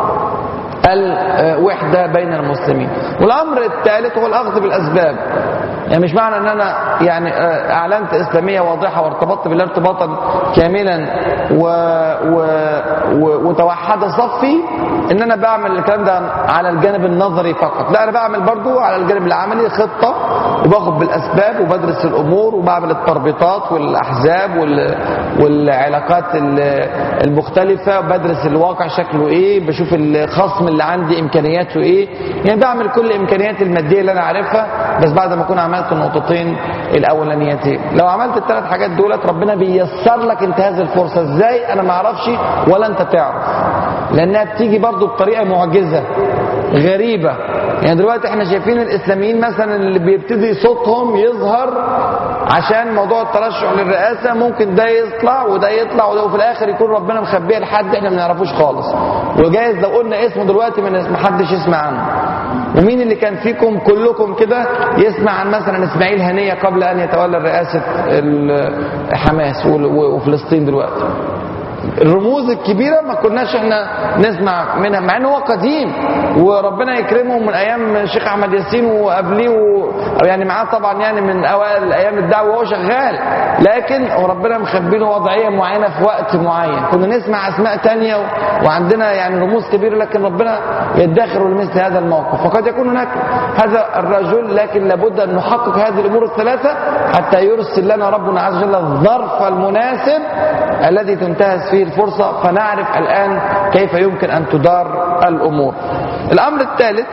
الوحدة بين المسلمين والأمر الثالث هو الأخذ بالأسباب يعني مش معنى أن أنا يعني آه، أعلنت إسلامية واضحة وارتبطت بالله ارتباطا كاملا و... و... و... وتوحد صفي ان انا بعمل الكلام ده على الجانب النظري فقط لا انا بعمل برضو على الجانب العملي خطة وباخد بالاسباب وبدرس الامور وبعمل التربيطات والاحزاب وال... والعلاقات ال- المختلفة بدرس الواقع شكله ايه بشوف الخصم اللي عندي امكانياته ايه يعني بعمل كل الامكانيات المادية اللي انا عارفها بس بعد ما اكون عملت النقطتين الاولانيتين لو عملت الثلاث حاجات دولت ربنا بيسر لك انتهاز الفرصة ازاي انا ما اعرفش ولا انت تعرف لانها بتيجي برضو بطريقة معجزة غريبة يعني دلوقتي احنا شايفين الاسلاميين مثلا اللي بيبتدي صوتهم يظهر عشان موضوع الترشح للرئاسة ممكن ده يطلع وده يطلع وده وفي الاخر يكون ربنا مخبيه لحد احنا ما نعرفوش خالص وجايز لو قلنا اسمه دلوقتي ما محدش يسمع عنه ومين اللي كان فيكم كلكم كده يسمع عن مثلا اسماعيل هنية قبل ان يتولى رئاسة ال- حماس وال- وفلسطين دلوقتي الرموز الكبيرة ما كناش احنا نسمع منها مع انه هو قديم وربنا يكرمه من ايام الشيخ احمد ياسين وقبليه و... أو يعني معاه طبعا يعني من اوائل ايام الدعوة وهو شغال لكن ربنا مخبينه وضعية معينة في وقت معين كنا نسمع اسماء تانية و... وعندنا يعني رموز كبيرة لكن ربنا يدخر لمثل هذا الموقف فقد يكون هناك هذا الرجل لكن لابد ان نحقق هذه الامور الثلاثة حتى يرسل لنا ربنا عز وجل الظرف المناسب الذي تنتهز فيه الفرصة فنعرف الآن كيف يمكن أن تدار الأمور الأمر الثالث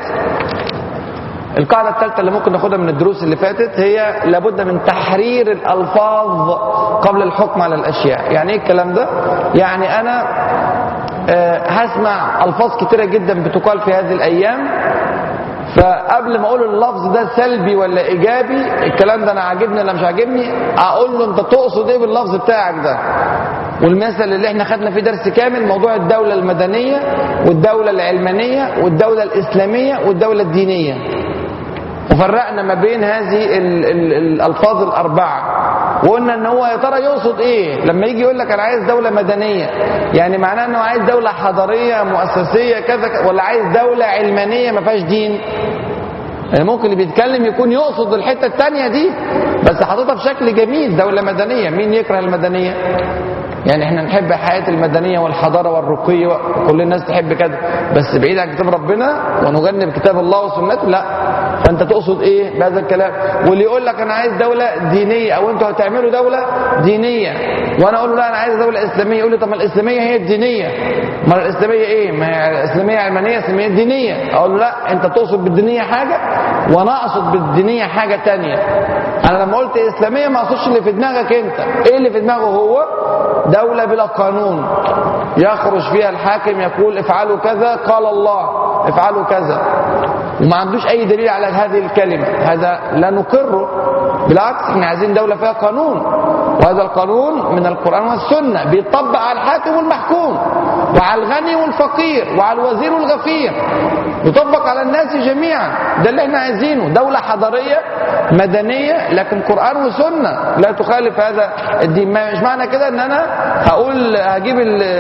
القاعدة الثالثة اللي ممكن ناخدها من الدروس اللي فاتت هي لابد من تحرير الألفاظ قبل الحكم على الأشياء يعني إيه الكلام ده؟ يعني أنا آه، هسمع ألفاظ كتيرة جدا بتقال في هذه الأيام فقبل ما اقول اللفظ ده سلبي ولا ايجابي الكلام ده انا عاجبني ولا مش عاجبني اقول له انت تقصد ايه باللفظ بتاعك ده والمثل اللي احنا خدنا فيه درس كامل موضوع الدولة المدنية والدولة العلمانية والدولة الإسلامية والدولة الدينية وفرقنا ما بين هذه ال ال الألفاظ الأربعة وقلنا ان هو يا ترى يقصد ايه لما يجي يقول لك انا عايز دولة مدنية يعني معناه انه عايز دولة حضارية مؤسسية كذا ولا عايز دولة علمانية ما فيهاش دين يعني ممكن اللي بيتكلم يكون يقصد الحتة التانية دي بس حاططها بشكل جميل دولة مدنية مين يكره المدنية يعني احنا نحب حياة المدنية والحضارة والرقي كل الناس تحب كده بس بعيد عن كتاب ربنا ونجنب كتاب الله وسنته لا فانت تقصد ايه بهذا الكلام واللي يقول لك انا عايز دولة دينية او انتوا هتعملوا دولة دينية وانا اقول له لا انا عايز دولة اسلامية يقول لي طب ما الاسلامية هي الدينية ما الاسلامية ايه ما هي الاسلامية علمانية اسلامية دينية اقول له لا انت تقصد بالدينية حاجة وانا اقصد بالدينية حاجة تانية انا لما قلت اسلامية ما اقصدش اللي في دماغك انت ايه اللي في دماغه هو دولة بلا قانون يخرج فيها الحاكم يقول افعلوا كذا قال الله افعلوا كذا وما عندوش اي دليل على هذه الكلمة هذا لا نقره بالعكس احنا عايزين دولة فيها قانون وهذا القانون من القرآن والسنة بيطبق على الحاكم والمحكوم وعلى الغني والفقير وعلى الوزير والغفير يطبق على الناس جميعا ده اللي احنا عايزينه دولة حضارية مدنية لكن قرآن وسنة لا تخالف هذا الدين مش معنى كده ان انا هقول هجيب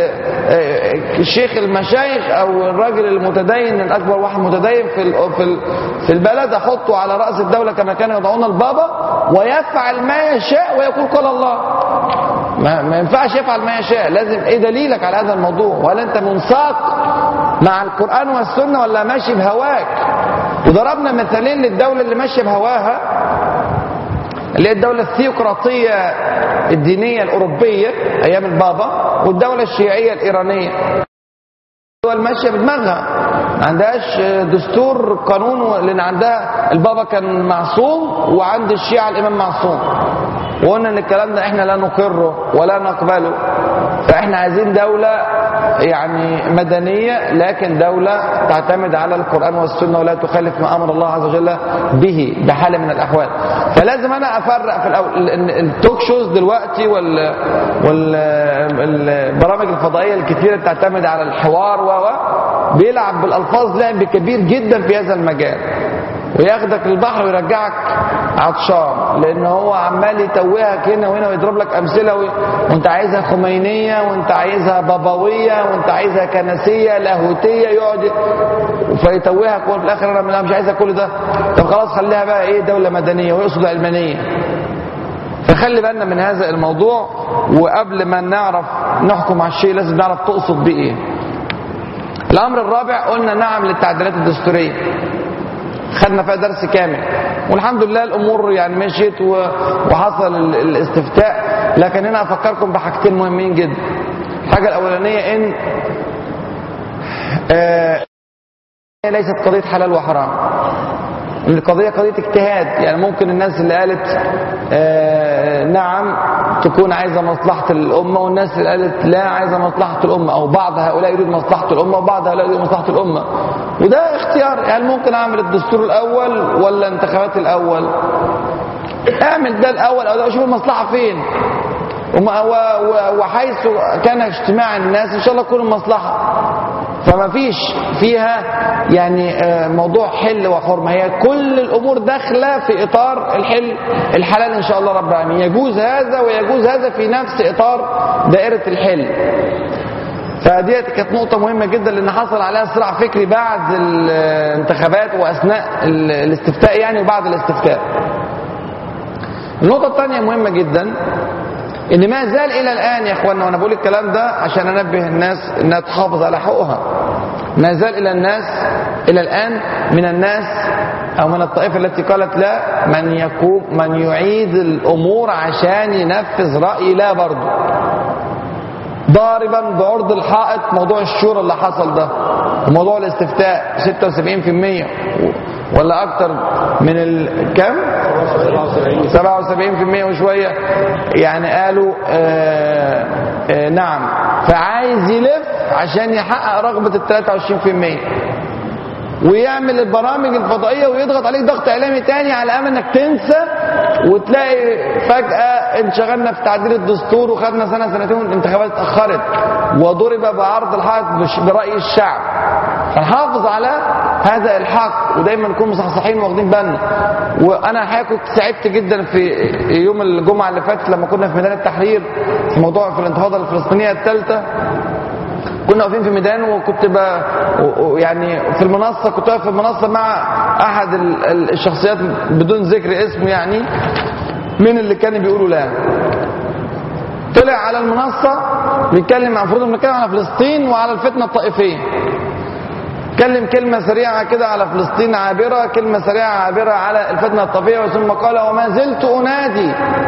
الشيخ المشايخ او الراجل المتدين الاكبر واحد متدين في في في البلد احطه على راس الدوله كما كانوا يضعون البابا ويفعل ما يشاء ويقول قال الله ما, ما ينفعش يفعل ما يشاء لازم ايه دليلك على هذا الموضوع ولا انت منساق مع القران والسنه ولا ماشي بهواك وضربنا مثالين للدوله اللي ماشيه بهواها اللي هي الدولة الثيوقراطية الدينية الأوروبية أيام البابا والدولة الشيعية الإيرانية الدول ماشية بدماغها ما عندهاش دستور قانون لأن عندها البابا كان معصوم وعند الشيعة الإمام معصوم وقلنا ان الكلام ده احنا لا نقره ولا نقبله فاحنا عايزين دولة يعني مدنية لكن دولة تعتمد على القرآن والسنة ولا تخالف ما أمر الله عز وجل به بحال من الأحوال فلازم أنا أفرق في الأول إن التوك شوز دلوقتي وال والبرامج الفضائية الكثيرة تعتمد على الحوار و بيلعب بالألفاظ لعب كبير جدا في هذا المجال وياخدك البحر ويرجعك عطشان لان هو عمال يتوهك هنا وهنا ويضرب لك امثله و... وانت عايزها خمينيه وانت عايزها بابويه وانت عايزها كنسيه لاهوتيه يقعد فيتوهك وفي الاخر انا مش عايزها كل ده طب خلاص خليها بقى ايه دوله مدنيه ويقصد علمانيه فخلي بالنا من هذا الموضوع وقبل ما نعرف نحكم على الشيء لازم نعرف تقصد بايه الامر الرابع قلنا نعم للتعديلات الدستوريه خدنا فيها درس كامل والحمد لله الامور يعني مشيت وحصل الاستفتاء لكن هنا افكركم بحاجتين مهمين جدا الحاجه الاولانيه ان آه ليست قضيه حلال وحرام القضيه قضيه اجتهاد يعني ممكن الناس اللي قالت آه نعم تكون عايزه مصلحه الامه والناس اللي قالت لا عايزه مصلحه الامه او بعض هؤلاء يريد مصلحه الامه وبعض هؤلاء يريد مصلحه الامه وده اختيار يعني ممكن اعمل الدستور الاول ولا انتخابات الاول اعمل ده الاول او ده شوف المصلحه فين وحيث كان اجتماع الناس ان شاء الله تكون المصلحه فما فيش فيها يعني موضوع حل وحرمه هي كل الامور داخله في اطار الحل الحلال ان شاء الله رب العالمين يجوز هذا ويجوز هذا في نفس اطار دائره الحل فديت كانت نقطة مهمة جدا لأن حصل عليها صراع فكري بعد الانتخابات وأثناء الاستفتاء يعني وبعد الاستفتاء. النقطة الثانية مهمة جدا ان ما زال الى الان يا اخوانا وانا بقول الكلام ده عشان انبه الناس انها تحافظ على حقوقها ما زال الى الناس الى الان من الناس او من الطائفه التي قالت لا من يقوم من يعيد الامور عشان ينفذ راي لا برضه ضاربا بعرض الحائط موضوع الشورى اللي حصل ده وموضوع الاستفتاء 76% ولا اكتر من الكم 77% وشويه يعني قالوا آآ آآ نعم فعايز يلف عشان يحقق رغبه ال 23% ويعمل البرامج الفضائيه ويضغط عليك ضغط اعلامي تاني على امل انك تنسى وتلاقي فجاه انشغلنا في تعديل الدستور وخدنا سنه سنتين والانتخابات اتاخرت وضرب بعرض الحائط بش- براي الشعب فنحافظ على هذا الحق ودايما نكون مصحصحين واخدين بالنا وانا الحقيقه كنت سعدت جدا في يوم الجمعه اللي فاتت لما كنا في ميدان التحرير في موضوع في الانتفاضه الفلسطينيه الثالثه كنا واقفين في ميدان وكنت ب... و- و- يعني في المنصه كنت واقف في المنصه مع احد ال- ال- الشخصيات بدون ذكر اسمه يعني من اللي كانوا بيقولوا لا طلع على المنصه بيتكلم المفروض بنتكلم على فلسطين وعلى الفتنه الطائفيه اتكلم كلمة سريعة كده على فلسطين عابرة كلمة سريعة عابرة على الفتنة الطفية ثم قال وما زلت أنادي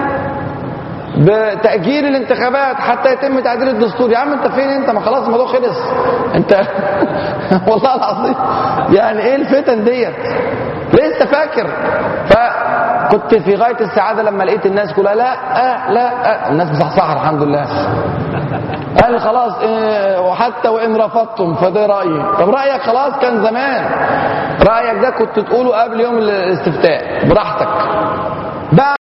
بتأجيل الانتخابات حتى يتم تعديل الدستور يا عم انت فين انت ما خلاص الموضوع خلص انت والله العظيم يعني ايه الفتن ديت لسه فاكر فكنت في غاية السعادة لما لقيت الناس كلها لا آه لا آه الناس مصحصحة الحمد لله قال خلاص إيه وحتى وان رفضتم فده رايي طب رايك خلاص كان زمان رايك ده كنت تقوله قبل يوم الاستفتاء براحتك بقى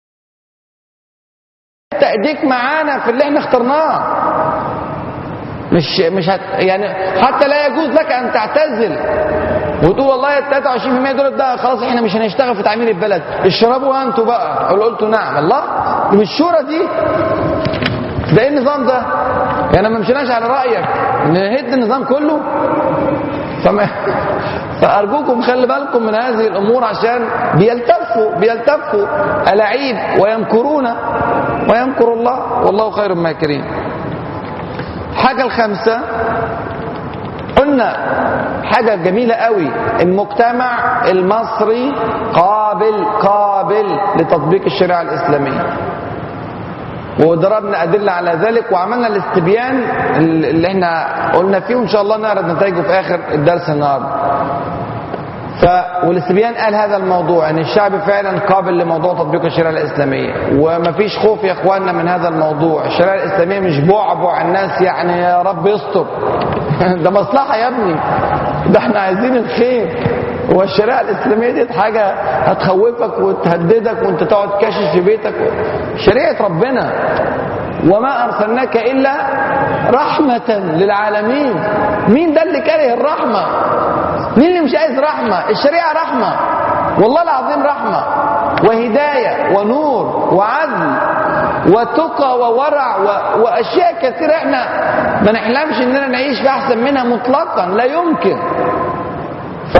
تأديك معانا في اللي احنا اخترناه مش مش هت يعني حتى لا يجوز لك ان تعتزل وتقول والله ال 23% دول ده خلاص احنا مش هنشتغل في تعمير البلد اشربوا انتوا بقى قلت قلت نعم الله مش الشورى دي ده ايه النظام ده يعني ما مشيناش على رايك نهد النظام كله فما فارجوكم خلي بالكم من هذه الامور عشان بيلتفوا بيلتفوا الاعيب ويمكرون ويمكر الله والله خير الماكرين حاجه الخامسه قلنا حاجة جميلة قوي المجتمع المصري قابل قابل لتطبيق الشريعة الإسلامية وضربنا أدلة على ذلك وعملنا الاستبيان اللي احنا قلنا فيه وإن شاء الله نعرض نتائجه في آخر الدرس النهارده. ف... والاستبيان قال هذا الموضوع ان الشعب فعلا قابل لموضوع تطبيق الشريعه الاسلاميه ومفيش خوف يا اخواننا من هذا الموضوع الشريعه الاسلاميه مش بعبع الناس يعني يا رب يستر ده مصلحه يا ابني ده احنا عايزين الخير هو الشريعه الاسلاميه دي حاجه هتخوفك وتهددك وانت تقعد كاشش في بيتك شريعه ربنا وما ارسلناك الا رحمه للعالمين مين ده اللي كاره الرحمه مين اللي مش عايز رحمة الشريعة رحمة والله العظيم رحمة وهداية ونور وعدل وتقى وورع و... وأشياء كثيرة احنا ما نحلمش اننا نعيش في أحسن منها مطلقا لا يمكن ف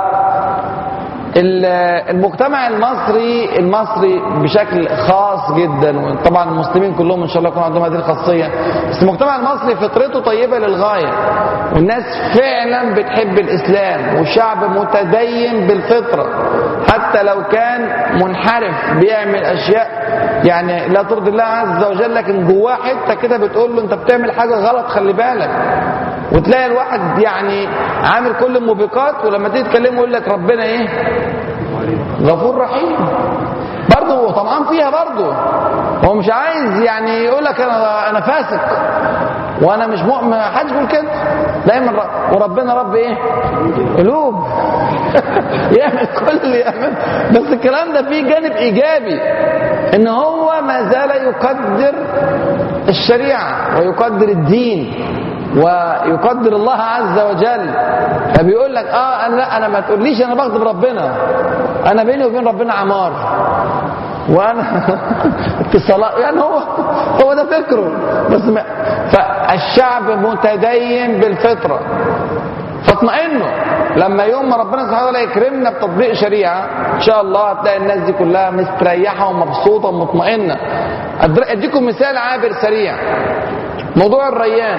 المجتمع المصري المصري بشكل خاص جدا وطبعا المسلمين كلهم ان شاء الله يكون عندهم هذه الخاصيه بس المجتمع المصري فطرته طيبه للغايه والناس فعلا بتحب الاسلام وشعب متدين بالفطره حتى لو كان منحرف بيعمل اشياء يعني لا ترضي الله عز وجل لكن جواه حته كده بتقول له انت بتعمل حاجه غلط خلي بالك وتلاقي الواحد يعني عامل كل الموبقات ولما تيجي تكلمه يقول لك ربنا ايه غفور رحيم برضه هو طمعان فيها برضه هو مش عايز يعني يقول لك انا انا فاسق وانا مش مؤمن حدش يقول كده دايما رب وربنا رب ايه قلوب يعمل كل يعمل بس الكلام ده فيه جانب ايجابي ان هو ما زال يقدر الشريعه ويقدر الدين ويقدر الله عز وجل فبيقول لك اه انا لا انا ما تقوليش انا بغضب ربنا انا بيني وبين ربنا عمار وانا اتصالات يعني هو هو ده فكره بس ما فالشعب متدين بالفطره فاطمئنوا لما يوم ما ربنا سبحانه وتعالى يكرمنا بتطبيق شريعه ان شاء الله هتلاقي الناس دي كلها مستريحه ومبسوطه ومطمئنه اديكم مثال عابر سريع موضوع الريان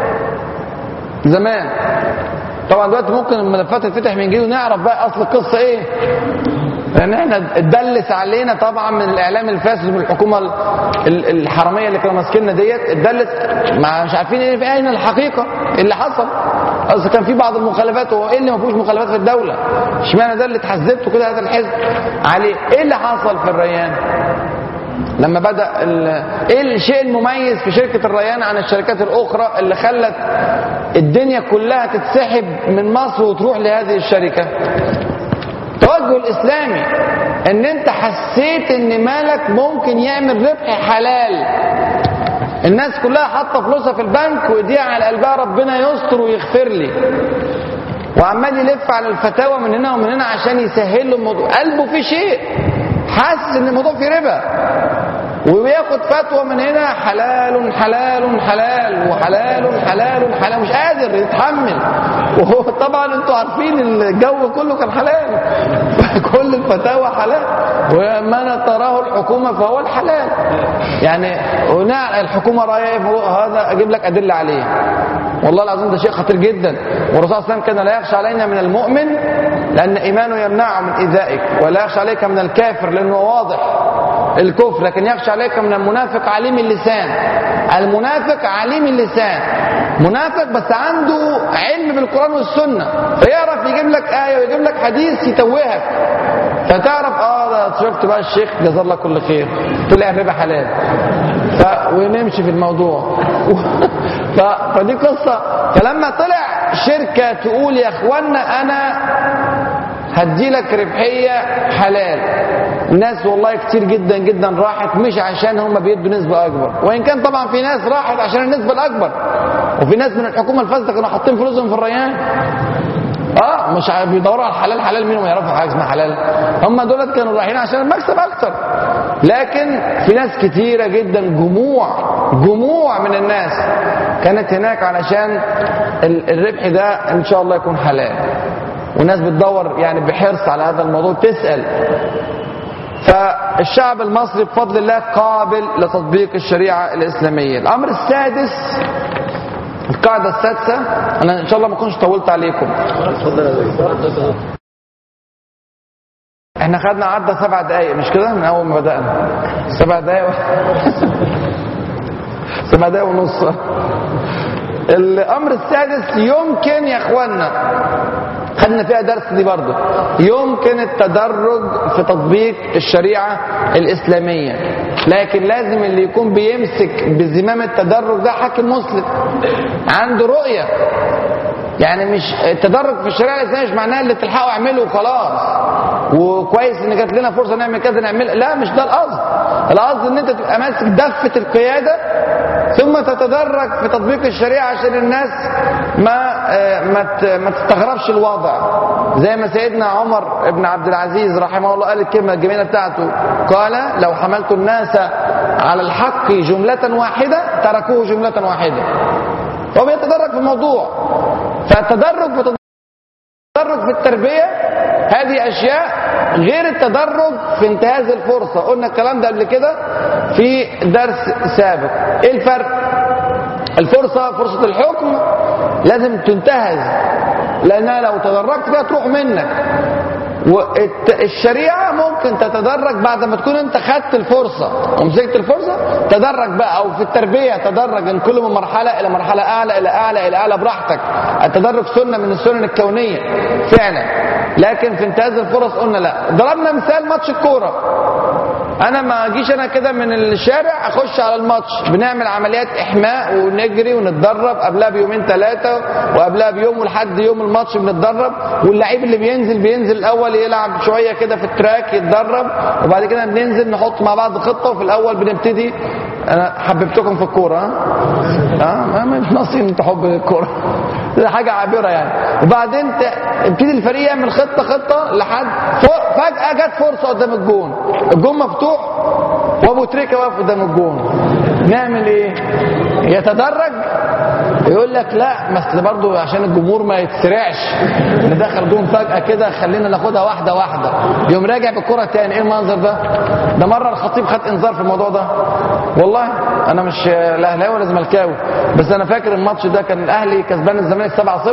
زمان طبعا دلوقتي ممكن الملفات تتفتح من جديد ونعرف بقى اصل القصه ايه لان احنا اتدلس علينا طبعا من الاعلام الفاسد من الحكومه الحراميه اللي كانوا ماسكيننا ديت اتدلس ما مش عارفين ايه في اين الحقيقه اللي حصل اصل كان في بعض المخالفات هو ايه اللي ما فيهوش مخالفات في الدوله اشمعنى ده اللي اتحزبته كده هذا الحزب عليه ايه اللي حصل في الريان لما بدا ال- ايه الشيء المميز في شركه الريان عن الشركات الاخرى اللي خلت الدنيا كلها تتسحب من مصر وتروح لهذه الشركه التوجه الاسلامي ان انت حسيت ان مالك ممكن يعمل ربح حلال الناس كلها حاطه فلوسها في البنك وايديها على قلبها ربنا يستر ويغفر لي وعمال يلف على الفتاوى من هنا ومن هنا عشان يسهل له الموضوع قلبه في شيء حاسس ان الموضوع فيه ربا وبياخد فتوى من هنا حلال حلال حلال وحلال حلال حلال مش قادر يتحمل وهو طبعا انتوا عارفين الجو كله كان حلال كل الفتاوى حلال وما تراه الحكومه فهو الحلال يعني هنا الحكومه رايه هذا اجيب لك ادله عليه والله العظيم ده شيء خطير جدا والرسول صلى الله عليه وسلم كان لا يخشى علينا من المؤمن لان ايمانه يمنعه من ايذائك ولا يخشى عليك من الكافر لانه واضح الكفر لكن يخشى عليك من المنافق عليم اللسان المنافق عليم اللسان منافق بس عنده علم بالقرآن والسنة فيعرف يجيب لك آية ويجيب لك حديث يتوهك فتعرف اه ده شفت بقى الشيخ جزاه الله كل خير طلع الربا حلال ف... ونمشي في الموضوع ف... فدي قصة فلما طلع شركة تقول يا اخوانا انا هدي لك ربحية حلال الناس والله كتير جدا جدا راحت مش عشان هم بيدوا نسبة أكبر وإن كان طبعا في ناس راحت عشان النسبة الأكبر وفي ناس من الحكومة الفاسدة كانوا حاطين فلوسهم في الريان اه مش ع- بيدوروا على الحلال حلال مين يعرفوا حاجه اسمها حلال هم دولت كانوا رايحين عشان المكسب اكتر لكن في ناس كتيره جدا جموع جموع من الناس كانت هناك علشان ال- الربح ده ان شاء الله يكون حلال والناس بتدور يعني بحرص على هذا الموضوع تسال فالشعب المصري بفضل الله قابل لتطبيق الشريعه الاسلاميه الامر السادس القاعده السادسه انا ان شاء الله ما كنتش طولت عليكم احنا خدنا عدى سبع دقايق مش كده من اول ما بدانا سبع دقايق سبع دقايق ونص الامر السادس يمكن يا اخوانا خدنا فيها درس دي برضه يمكن التدرج في تطبيق الشريعه الاسلاميه لكن لازم اللي يكون بيمسك بزمام التدرج ده حاكم مسلم عنده رؤيه يعني مش التدرج في الشريعه الاسلاميه مش معناه اللي تلحقوا اعمله وخلاص وكويس ان جات لنا فرصه نعمل كذا نعمل لا مش ده القصد القصد ان انت تبقى ماسك دفه القياده ثم تتدرج في تطبيق الشريعه عشان الناس ما آه، ما ت- ما تستغربش الوضع زي ما سيدنا عمر بن عبد العزيز رحمه الله قال الكلمه الجميله بتاعته قال لو حملت الناس على الحق جمله واحده تركوه جمله واحده هو بيتدرج في الموضوع فالتدرج في التدرج في التربية هذه أشياء غير التدرج في انتهاز الفرصة قلنا الكلام ده قبل كده في درس سابق ايه الفرق الفرصة فرصة الحكم لازم تنتهز لأنها لو تدرجت فيها تروح منك والشريعة ممكن تتدرج بعد ما تكون انت خدت الفرصة ومسكت الفرصة تدرج بقى او في التربية تدرج ان كل من مرحلة الى مرحلة اعلى الى اعلى الى اعلى براحتك التدرج سنة من السنن الكونية فعلا لكن في انتهاز الفرص قلنا لا ضربنا مثال ماتش الكورة انا ما اجيش انا كده من الشارع اخش على الماتش بنعمل عمليات احماء ونجري ونتدرب قبلها بيومين ثلاثه وقبلها بيوم ولحد يوم الماتش بنتدرب واللعيب اللي بينزل بينزل الاول يلعب شويه كده في التراك يتدرب وبعد كده بننزل نحط مع بعض خطه وفي الاول بنبتدي انا حببتكم في الكوره ها ها مش ناقصين انتوا حب الكوره ده حاجه عابره يعني وبعدين ت- ابتدي الفريق يعمل خطه خطه لحد فوق فجاه جت فرصه قدام الجون الجون مفتوح وابو تريكه واقف قدام الجون نعمل ايه يتدرج يقول لك لا بس برضه عشان الجمهور ما يتسرعش ندخل جون فجاه كده خلينا ناخدها واحده واحده يقوم راجع بالكره تاني ايه المنظر ده ده مره الخطيب خد انذار في الموضوع ده والله انا مش لا اهلاوي ولا زملكاوي بس انا فاكر الماتش ده كان الاهلي كسبان الزمالك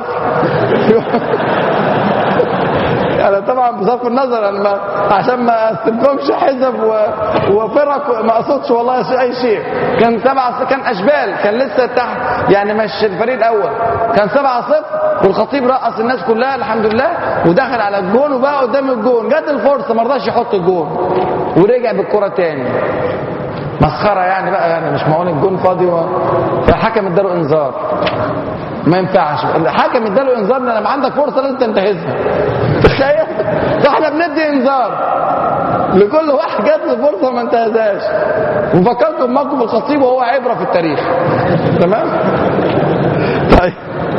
7-0 انا طبعا بصرف النظر انا ما عشان ما استلكمش حزب و... وفرق ما اقصدش والله شيء- اي شيء كان سبعة كان اشبال كان لسه تحت يعني مش الفريق الاول كان 7 0 والخطيب رقص الناس كلها الحمد لله ودخل على الجون وبقى قدام الجون جت الفرصه ما رضاش يحط الجون ورجع بالكره تاني مسخره يعني بقى يعني مش معقول الجون فاضي و... فالحكم اداله انذار ما ينفعش الحكم اداله انذار ان لما عندك فرصه لازم تنتهزها تخيل ده احنا بندي انذار لكل واحد جات له فرصه ما انتهزهاش وفكرت بموقف الخطيب وهو عبره في التاريخ تمام طيب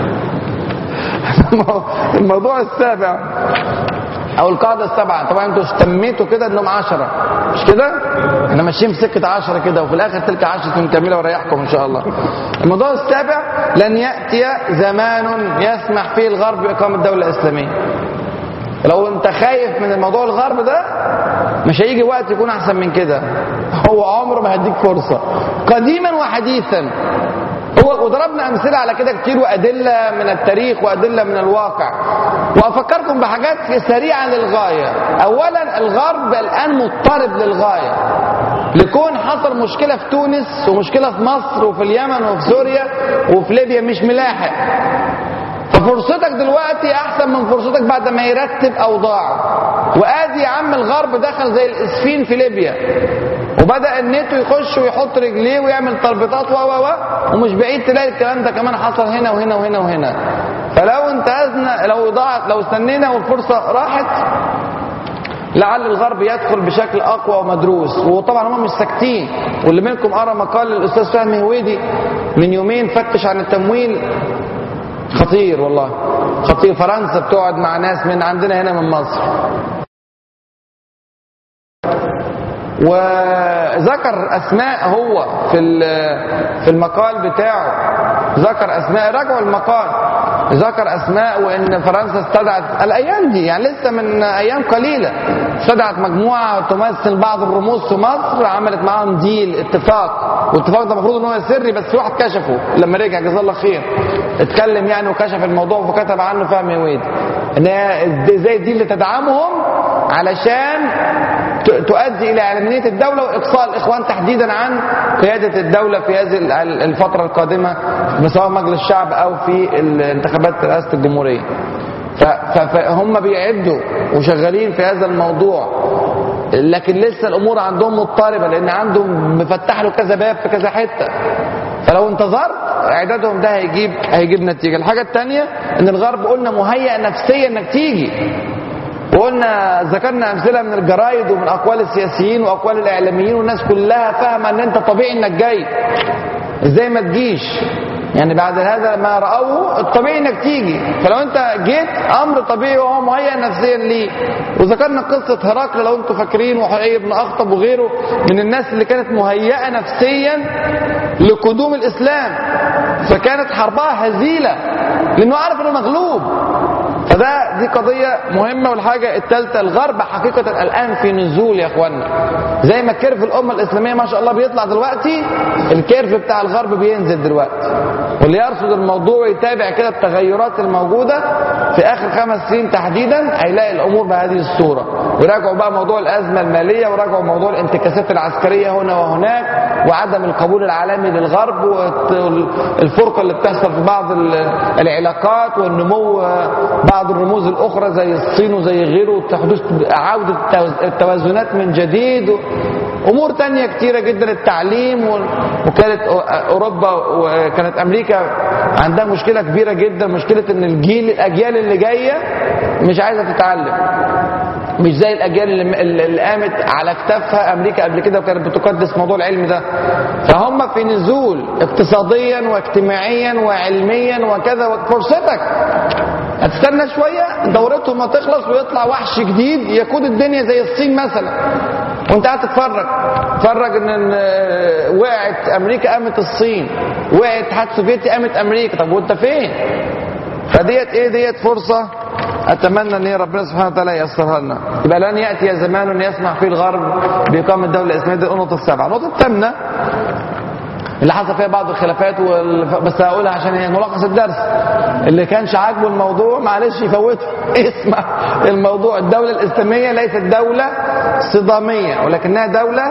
الموضوع السابع او القاعده السبعه طبعا انتوا استميتوا كده انهم عشرة مش كده احنا ماشيين في سكه عشرة كده وفي الاخر تلك عشرة كامله وريحكم ان شاء الله الموضوع السابع لن ياتي زمان يسمح فيه الغرب باقامه دوله اسلاميه لو انت خايف من الموضوع الغرب ده مش هيجي وقت يكون احسن من كده هو عمره ما هيديك فرصه قديما وحديثا هو وضربنا امثله على كده كتير وادله من التاريخ وادله من الواقع وافكركم بحاجات سريعه للغايه اولا الغرب الان مضطرب للغايه لكون حصل مشكله في تونس ومشكله في مصر وفي اليمن وفي سوريا وفي ليبيا مش ملاحق ففرصتك دلوقتي احسن من فرصتك بعد ما يرتب اوضاعه وادي يا عم الغرب دخل زي الاسفين في ليبيا وبدا الناتو يخش ويحط رجليه ويعمل تربيطات و و ومش بعيد تلاقي الكلام ده كمان حصل هنا وهنا وهنا وهنا فلو انتهزنا لو ضاعت لو استنينا والفرصه راحت لعل الغرب يدخل بشكل اقوى ومدروس وطبعا هم مش ساكتين واللي منكم قرا مقال للاستاذ فهمي هويدي من يومين فتش عن التمويل خطير والله خطير فرنسا بتقعد مع ناس من عندنا هنا من مصر وذكر اسماء هو في في المقال بتاعه ذكر اسماء راجعوا المقال ذكر اسماء وان فرنسا استدعت الايام دي يعني لسه من ايام قليله استدعت مجموعه تمثل بعض الرموز في مصر عملت معاهم ديل اتفاق والاتفاق ده المفروض ان هو سري بس في واحد كشفه لما رجع جزاه الله خير اتكلم يعني وكشف الموضوع وكتب عنه فهمي ويد ان زي دي اللي تدعمهم علشان تؤدي الى علمانيه الدوله واقصاء الاخوان تحديدا عن قياده الدوله في هذه الفتره القادمه سواء مجلس الشعب او في انتخابات رئاسه الجمهوريه. فهم بيعدوا وشغالين في هذا الموضوع لكن لسه الامور عندهم مضطربه لان عندهم مفتح له كذا باب في كذا حته فلو انتظرت اعدادهم ده هيجيب هيجيب نتيجه الحاجه الثانيه ان الغرب قلنا مهيئ نفسيا انك تيجي وقلنا ذكرنا امثله من الجرايد ومن اقوال السياسيين واقوال الاعلاميين والناس كلها فاهمه ان انت طبيعي انك جاي ازاي ما تجيش يعني بعد هذا ما راوه الطبيعي انك تيجي فلو انت جيت امر طبيعي وهو مهيئ نفسيا ليه وذكرنا قصه هرقل لو انتم فاكرين وحيي بن اخطب وغيره من الناس اللي كانت مهيئه نفسيا لقدوم الاسلام فكانت حربها هزيله لانه عارف انه مغلوب فده دي قضية مهمة والحاجة الثالثة الغرب حقيقة الآن في نزول يا اخوانا زي ما كيرف الأمة الإسلامية ما شاء الله بيطلع دلوقتي الكيرف بتاع الغرب بينزل دلوقتي واللي يرصد الموضوع ويتابع كده التغيرات الموجودة في آخر خمس سنين تحديدا هيلاقي الأمور بهذه الصورة وراجعوا بقى موضوع الأزمة المالية وراجعوا موضوع الانتكاسات العسكرية هنا وهناك وعدم القبول العالمي للغرب والفرقة اللي بتحصل في بعض العلاقات والنمو بعض الرموز الاخرى زي الصين وزي غيره حدوث عوده التوازنات من جديد امور تانية كتيره جدا التعليم وكانت اوروبا وكانت امريكا عندها مشكله كبيره جدا مشكله ان الجيل الاجيال اللي جايه مش عايزه تتعلم مش زي الاجيال اللي, اللي قامت على اكتافها امريكا قبل كده وكانت بتقدس موضوع العلم ده فهم في نزول اقتصاديا واجتماعيا وعلميا وكذا فرصتك هتستنى شويه دورتهم ما تخلص ويطلع وحش جديد يقود الدنيا زي الصين مثلا وانت قاعد تتفرج تتفرج ان وقعت امريكا قامت الصين وقعت الاتحاد السوفيتي قامت امريكا طب وانت فين فديت ايه ديت فرصه اتمنى ان ربنا سبحانه وتعالى ييسرها لنا يبقى لن ياتي زمان يسمح فيه الغرب باقامه دوله الاسلاميه دي النقطه السابعه النقطه الثامنه اللي حصل فيها بعض الخلافات وال... بس هقولها عشان هي ملخص الدرس اللي كانش عاجبه الموضوع معلش يفوته اسمع الموضوع الدولة الإسلامية ليست دولة صدامية ولكنها دولة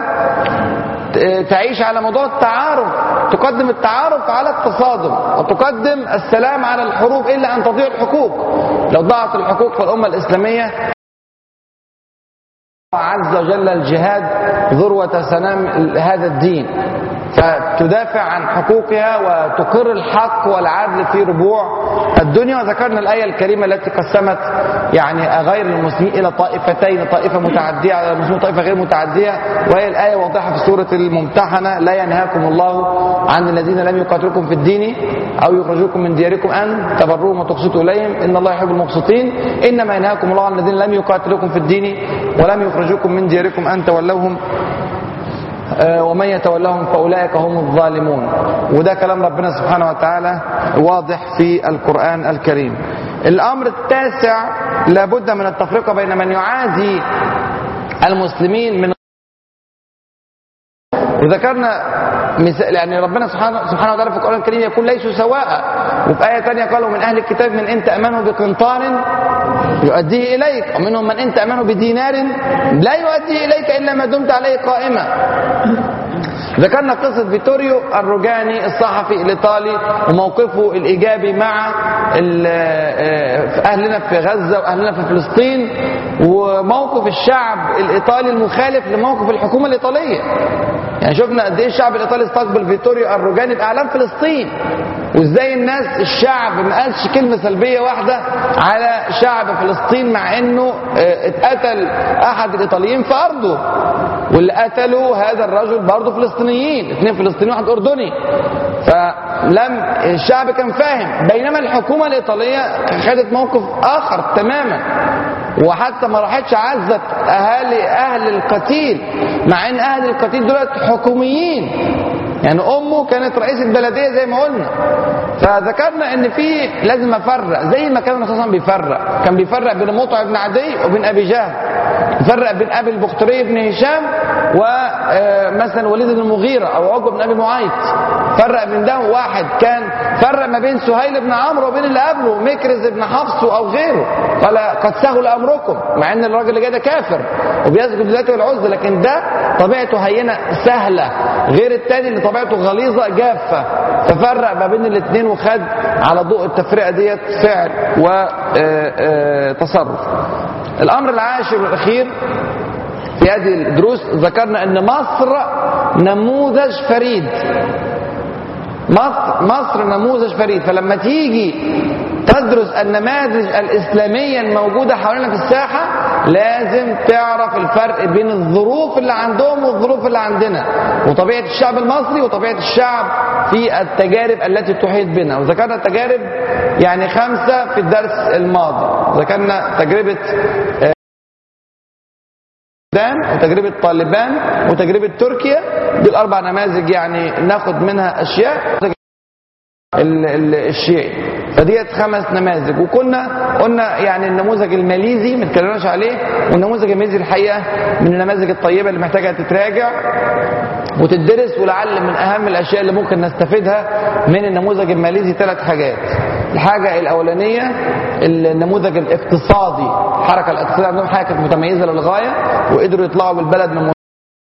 تعيش على موضوع التعارف تقدم التعارف على التصادم وتقدم السلام على الحروب إلا أن تضيع الحقوق لو ضاعت الحقوق في الأمة الإسلامية عز وجل الجهاد ذروة سنام هذا الدين فتدافع عن حقوقها وتقر الحق والعدل في ربوع الدنيا وذكرنا الآية الكريمة التي قسمت يعني غير المسلمين إلى طائفتين طائفة متعدية على المسلمين وطائفة غير متعدية وهي الآية واضحة في سورة الممتحنة لا ينهاكم الله عن الذين لم يقاتلوكم في الدين أو يخرجوكم من دياركم أن تبروهم وتقسطوا إليهم إن الله يحب المقسطين إنما ينهاكم الله عن الذين لم يقاتلوكم في الدين ولم يخرجوكم من دياركم أن تولوهم آه، ومن يتولهم فأولئك هم الظالمون وده كلام ربنا سبحانه وتعالى واضح في القرآن الكريم الأمر التاسع لابد من التفرقة بين من يعادي المسلمين من وذكرنا مثال يعني ربنا سبحانه سبحانه وتعالى في القرآن الكريم يقول ليسوا سواء وفي آية ثانية قالوا من أهل الكتاب من إن تأمنه بقنطار يؤديه إليك ومنهم من إن تأمنه بدينار لا يؤديه إليك إلا ما دمت عليه قائما ذكرنا قصة فيتوريو الروجاني الصحفي الإيطالي وموقفه الإيجابي مع ال- آه، أهلنا في غزة وأهلنا في فلسطين وموقف الشعب الإيطالي المخالف لموقف الحكومة الإيطالية يعني شفنا قد إيه الشعب الإيطالي استقبل فيتوريو الروجاني بأعلام فلسطين وازاي الناس الشعب ما قالش كلمه سلبيه واحده على شعب فلسطين مع انه آه، اتقتل احد الايطاليين في ارضه واللي قتلوا هذا الرجل برضه فلسطينيين اثنين فلسطينيين واحد اردني فلم الشعب كان فاهم بينما الحكومه الايطاليه خدت موقف اخر تماما وحتى ما راحتش عزت اهالي اهل القتيل مع ان اهل القتيل دولت حكوميين يعني امه كانت رئيسة بلدية زي ما قلنا فذكرنا ان في لازم افرق زي ما كان الرسول صلى الله عليه وسلم بيفرق كان بيفرق بين مطعم بن عدي وبين ابي جهل يفرق بين ابي البختري بن هشام ومثلا وليد بن المغيرة او عقبة بن ابي معيط فرق بين ده واحد كان فرق ما بين سهيل بن عمرو وبين اللي قبله مكرز بن حفص او غيره قال قد سهل امركم مع ان الراجل اللي جاي ده كافر وبيسجد لله والعزى لكن ده طبيعته هينه سهله غير التاني اللي طبيعته غليظه جافه ففرق ما بين الاثنين وخد على ضوء التفرقه ديت فعل وتصرف الامر العاشر والاخير في هذه الدروس ذكرنا ان مصر نموذج فريد مصر, مصر نموذج فريد فلما تيجي تدرس النماذج الإسلامية الموجودة حوالينا في الساحة لازم تعرف الفرق بين الظروف اللي عندهم والظروف اللي عندنا وطبيعة الشعب المصري وطبيعة الشعب في التجارب التي تحيط بنا وذكرنا التجارب يعني خمسة في الدرس الماضي ذكرنا تجربة آه، السودان وتجربة طالبان وتجربة تركيا دي الأربع نماذج يعني ناخد منها أشياء ال- ال- الشيعي فديت خمس نماذج وكنا قلنا يعني النموذج الماليزي ما اتكلمناش عليه والنموذج الماليزي الحقيقه من النماذج الطيبه اللي محتاجه تتراجع وتدرس ولعل من اهم الاشياء اللي ممكن نستفيدها من النموذج الماليزي ثلاث حاجات الحاجه الاولانيه النموذج الاقتصادي الحركه الاقتصاديه عندهم حاجه كانت متميزه للغايه وقدروا يطلعوا بالبلد من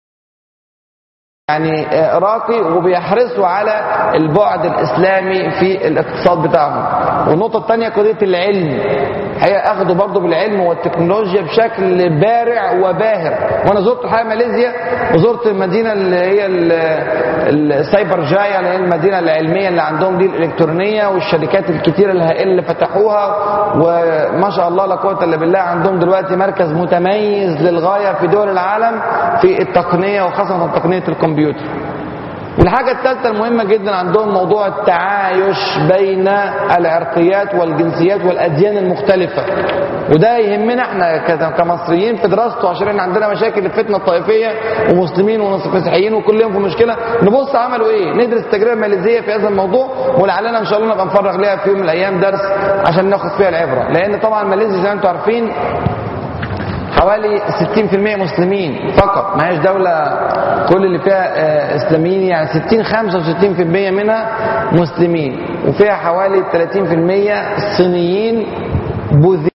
يعني آه، راقي وبيحرصوا على البعد الاسلامي في الاقتصاد بتاعهم والنقطه الثانيه قضيه العلم هي اخذوا برضه بالعلم والتكنولوجيا بشكل بارع وباهر وانا زرت الحقيقه ماليزيا وزرت المدينه اللي هي ال- ال- السايبر جايا اللي هي المدينه العلميه اللي عندهم دي الالكترونيه والشركات الكتيره الهائله اللي فتحوها وما شاء الله لا قوه الا بالله عندهم دلوقتي مركز متميز للغايه في دول العالم في التقنيه وخاصه تقنيه الكمبيوتر والحاجة الثالثة المهمة جدا عندهم موضوع التعايش بين العرقيات والجنسيات والأديان المختلفة وده يهمنا احنا ك- كمصريين في دراسته عشان احنا عندنا مشاكل الفتنة الطائفية ومسلمين ومسيحيين وكلهم في مشكلة نبص عملوا ايه ندرس التجربة الماليزية في هذا الموضوع ولعلنا ان شاء الله نبقى نفرغ لها في يوم من الايام درس عشان ناخد فيها العبرة لان طبعا ماليزيا زي ما انتم عارفين حوالي 60% مسلمين فقط ما هيش دولة كل اللي فيها آه، اسلاميين يعني 60 65% منها مسلمين وفيها حوالي 30% صينيين بوذي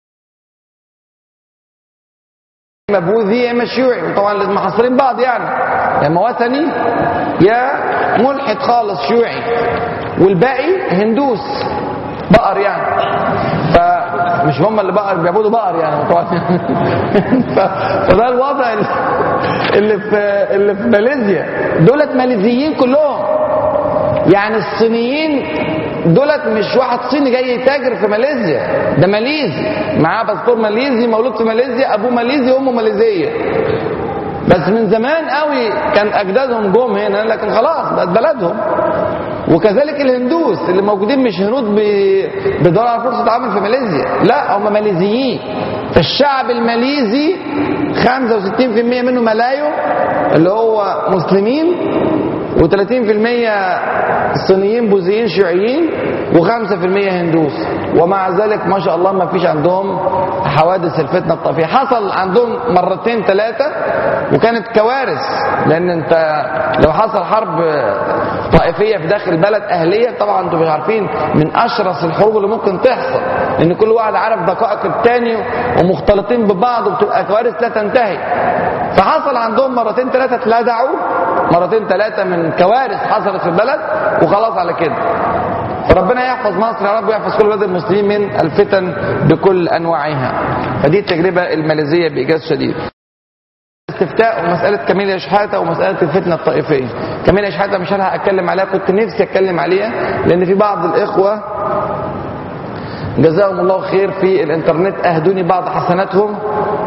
اما بوذي يا اما شيوعي وطبعا محاصرين بعض يعني يا اما وثني يا ملحد خالص شيوعي والباقي هندوس بقر يعني ف مش هم اللي بقر بيعبدوا بقر يعني طبعا فده الوضع اللي في اللي في ماليزيا دولت ماليزيين كلهم يعني الصينيين دولت مش واحد صيني جاي يتاجر في ماليزيا ده ماليزي معاه باسبور ماليزي مولود في ماليزيا ابوه ماليزي وامه ماليزيه بس من زمان قوي كان اجدادهم جم هنا لكن خلاص بقت بلدهم وكذلك الهندوس اللي موجودين مش هنود بيدوروا على فرصه عمل في ماليزيا لا هم ماليزيين فالشعب الماليزي 65% منه ملايو اللي هو مسلمين و30% صينيين بوذيين شيوعيين و5% هندوس ومع ذلك ما شاء الله ما فيش عندهم حوادث الفتنه الطائفيه حصل عندهم مرتين ثلاثه وكانت كوارث لان انت لو حصل حرب طائفيه في داخل بلد اهليه طبعا انتم مش عارفين من اشرس الحروب اللي ممكن تحصل لان كل واحد عارف دقائق الثاني ومختلطين ببعض وبتبقى كوارث لا تنتهي فحصل عندهم مرتين ثلاثه اتلدعوا مرتين ثلاثه من كوارث حصلت في البلد وخلاص على كده فربنا يحفظ مصر يا رب ويحفظ كل بلاد المسلمين من الفتن بكل انواعها فدي التجربه الماليزيه بايجاز شديد الاستفتاء ومسألة كميل شحاتة ومسألة الفتنة الطائفية كميل شحاتة مش انا اتكلم عليها كنت نفسي اتكلم عليها لان في بعض الاخوة جزاهم الله خير في الانترنت اهدوني بعض حسناتهم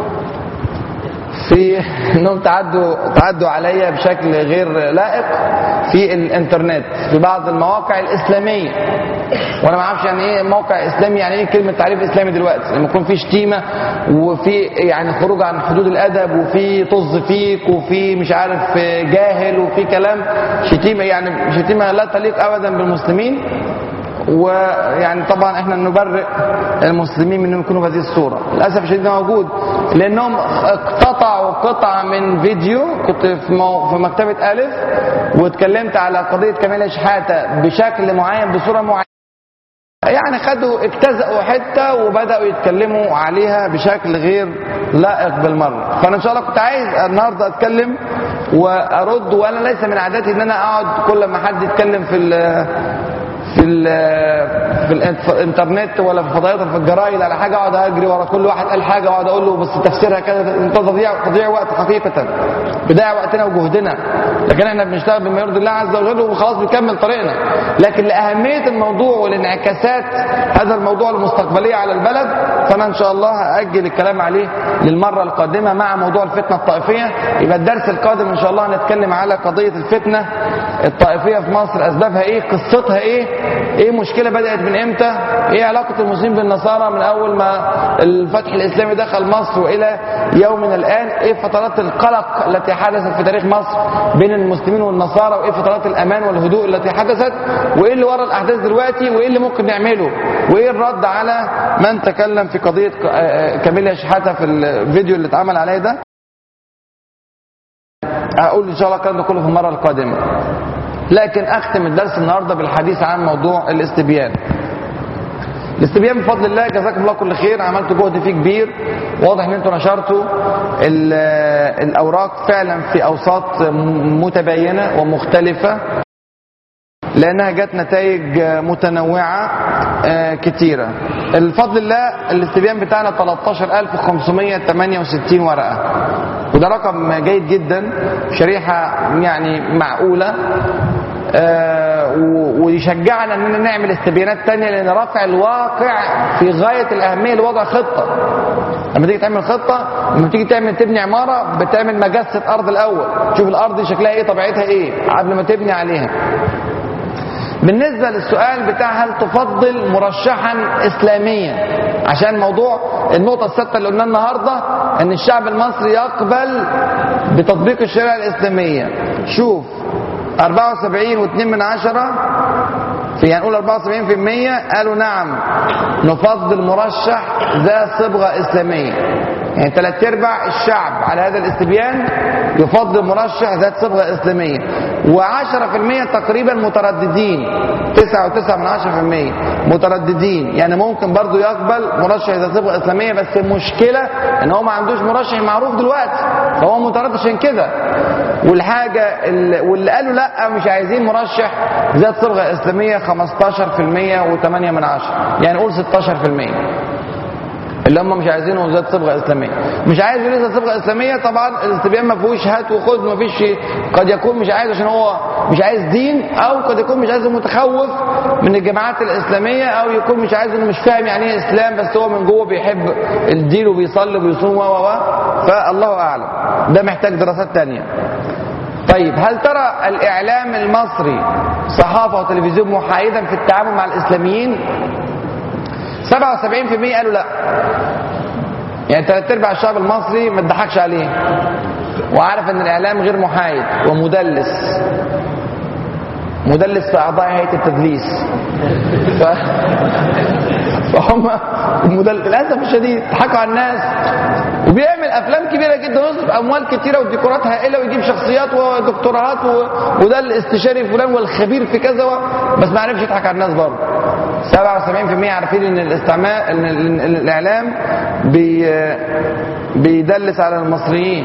في انهم تعدوا تعدوا عليا بشكل غير لائق في الانترنت في بعض المواقع الاسلاميه وانا ما اعرفش يعني ايه موقع اسلامي يعني ايه كلمه تعريف اسلامي دلوقتي لما يكون في شتيمه وفي يعني خروج عن حدود الادب وفي طز فيك وفي مش عارف جاهل وفي كلام شتيمه يعني شتيمه لا تليق ابدا بالمسلمين ويعني طبعا احنا نبرئ المسلمين من انهم يكونوا بهذه الصوره للاسف الشديد موجود لانهم اقتطعوا قطعه من فيديو كنت في, مو... في مكتبه الف واتكلمت على قضيه كمال شحاته بشكل معين بصوره معينه يعني خدوا اجتزأوا حته وبداوا يتكلموا عليها بشكل غير لائق بالمره فانا ان شاء الله كنت عايز النهارده اتكلم وارد وانا ليس من عاداتي ان انا اقعد كل ما حد يتكلم في في في الانترنت ولا في الفضائيات ولا في الجرايد على حاجه اقعد اجري ورا كل واحد قال حاجه واقعد اقول له بس تفسيرها كذا انت تضيع تضيع وقت حقيقه بضيع وقتنا وجهدنا لكن احنا بنشتغل بما يرضي الله عز وجل وخلاص بنكمل طريقنا لكن لاهميه الموضوع والانعكاسات هذا الموضوع المستقبليه على البلد فانا ان شاء الله هاجل الكلام عليه للمره القادمه مع موضوع الفتنه الطائفيه يبقى الدرس القادم ان شاء الله هنتكلم على قضيه الفتنه الطائفيه في مصر اسبابها ايه قصتها ايه ايه مشكله بدات من امتى ايه علاقه المسلمين بالنصارى من اول ما الفتح الاسلامي دخل مصر والى يومنا الان ايه فترات القلق التي حدثت في تاريخ مصر بين المسلمين والنصارى وايه فترات الامان والهدوء التي حدثت وايه اللي ورا الاحداث دلوقتي وايه اللي ممكن نعمله وايه الرد على من تكلم في قضيه كاميليا شحاته في الفيديو اللي اتعمل عليه ده هقول ان شاء الله الكلام ده كله في المره القادمه لكن اختم الدرس النهارده بالحديث عن موضوع الاستبيان الاستبيان بفضل الله جزاكم الله كل خير عملتوا جهد فيه كبير واضح ان انتوا نشرتوا الاوراق فعلا في اوساط متباينه ومختلفه لانها جت نتائج متنوعه كتيره الفضل الله الاستبيان بتاعنا 13568 ورقه وده رقم جيد جدا شريحه يعني معقوله آه ويشجعنا اننا نعمل استبيانات تانية لان رفع الواقع في غاية الاهمية لوضع خطة لما تيجي تعمل خطة لما تيجي تعمل تبني عمارة بتعمل مجسة ارض الاول تشوف الارض دي شكلها ايه طبيعتها ايه قبل ما تبني عليها بالنسبة للسؤال بتاع هل تفضل مرشحا اسلاميا عشان موضوع النقطة الثابتة اللي قلناها النهاردة ان الشعب المصري يقبل بتطبيق الشريعة الاسلامية شوف 74 و2 من عشرة في هنقول 74% قالوا نعم نفضل مرشح ذا صبغة إسلامية يعني ثلاث ارباع الشعب على هذا الاستبيان يفضل مرشح ذات صبغه اسلاميه و10% تقريبا مترددين 9.9 من 10% مترددين يعني ممكن برضو يقبل مرشح ذات صبغه اسلاميه بس المشكله ان هو ما عندوش مرشح معروف دلوقتي فهو متردد عشان كده والحاجه اللي واللي قالوا لا مش عايزين مرشح ذات صبغه اسلاميه 15% و8 من 10 يعني نقول 16% اللي هم مش عايزينه ذات صبغه اسلاميه مش عايز يريد صبغه اسلاميه طبعا الاستبيان ما فيهوش هات وخد ما فيش شيء قد يكون مش عايز عشان هو مش عايز دين او قد يكون مش عايز متخوف من الجماعات الاسلاميه او يكون مش عايز انه مش فاهم يعني ايه اسلام بس هو من جوه بيحب الدين وبيصلي وبيصوم و و فالله اعلم ده محتاج دراسات تانية طيب هل ترى الاعلام المصري صحافه وتلفزيون محايدا في التعامل مع الاسلاميين 77% قالوا لا يعني ثلاث ارباع الشعب المصري ما تضحكش عليه وعارف ان الاعلام غير محايد ومدلس مدلس في اعضاء هيئه التدليس ف... فهم المدل... للاسف الشديد ضحكوا على الناس وبيعمل افلام كبيره جدا ويصرف اموال كتيره وديكورات هائله ويجيب شخصيات ودكتوراهات و... وده الاستشاري فلان والخبير في كذا و... بس ما عرفش يضحك على الناس برضه 77% عارفين ان الاستعمال ان الاعلام بي... بيدلس على المصريين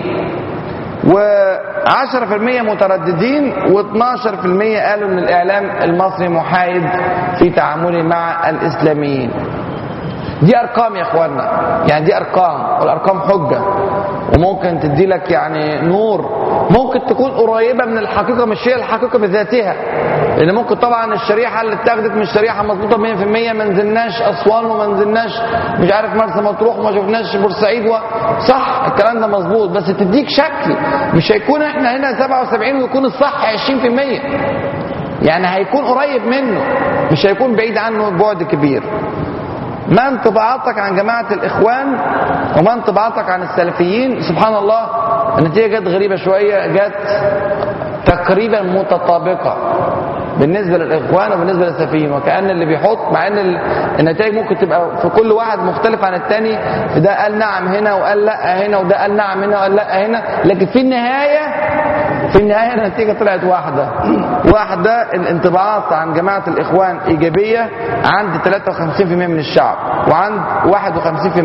و10% مترددين و12% قالوا ان الاعلام المصري محايد في تعامله مع الاسلاميين دي ارقام يا اخوانا يعني دي ارقام والارقام حجه وممكن تدي لك يعني نور ممكن تكون قريبه من الحقيقه مش هي الحقيقه بذاتها لان ممكن طبعا الشريحه اللي اتاخدت مش شريحه مظبوطه 100% ما نزلناش اسوان وما نزلناش مش عارف مرسى مطروح وما شفناش بورسعيد و... صح الكلام ده مظبوط بس تديك شكل مش هيكون احنا هنا 77 ويكون الصح 20% يعني هيكون قريب منه مش هيكون بعيد عنه بعد كبير ما انطباعاتك عن جماعة الإخوان وما انطباعاتك عن السلفيين سبحان الله النتيجة جت غريبة شوية جت تقريبا متطابقة بالنسبة للإخوان وبالنسبة للسلفيين وكأن اللي بيحط مع أن النتائج ممكن تبقى في كل واحد مختلف عن التاني ده قال نعم هنا وقال لا هنا وده قال نعم هنا وقال لا هنا لكن في النهاية في النهاية النتيجة طلعت واحدة واحدة الانطباعات عن جماعة الإخوان إيجابية عند 53% من الشعب وعند 51%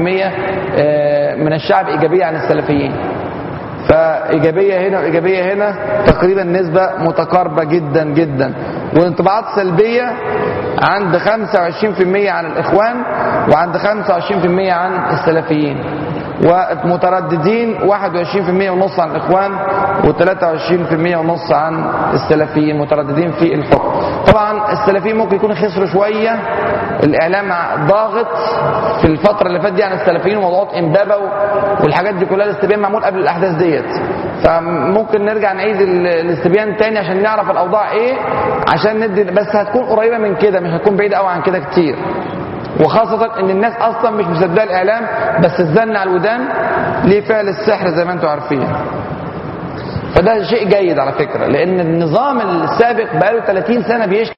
من الشعب إيجابية عن السلفيين فإيجابية هنا وإيجابية هنا تقريبا نسبة متقاربة جدا جدا والانطباعات السلبية عند 25% عن الإخوان وعند 25% عن السلفيين ومترددين 21% ونص عن الإخوان و23% ونص عن السلفيين مترددين في الحكم طبعا السلفيين ممكن يكونوا خسروا شوية الإعلام ضاغط في الفترة اللي فاتت دي عن السلفيين وموضوعات إمبابة والحاجات دي كلها الاستبيان معمول قبل الأحداث ديت فممكن نرجع نعيد الاستبيان تاني عشان نعرف الأوضاع إيه عشان ندي بس هتكون قريبة من كده مش هتكون بعيدة قوي عن كده كتير وخاصة ان الناس اصلا مش مصدقه الاعلام بس الزن على الودان ليه فعل السحر زي ما انتم عارفين فده شيء جيد على فكرة لان النظام السابق بقاله 30 سنة بيشتغل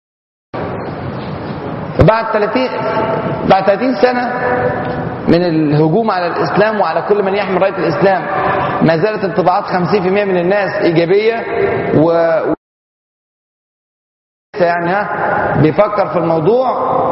فبعد 30 بعد 30 سنة من الهجوم على الاسلام وعلى كل من يحمل راية الاسلام ما زالت انطباعات 50% من الناس ايجابية و يعني ها بيفكر في الموضوع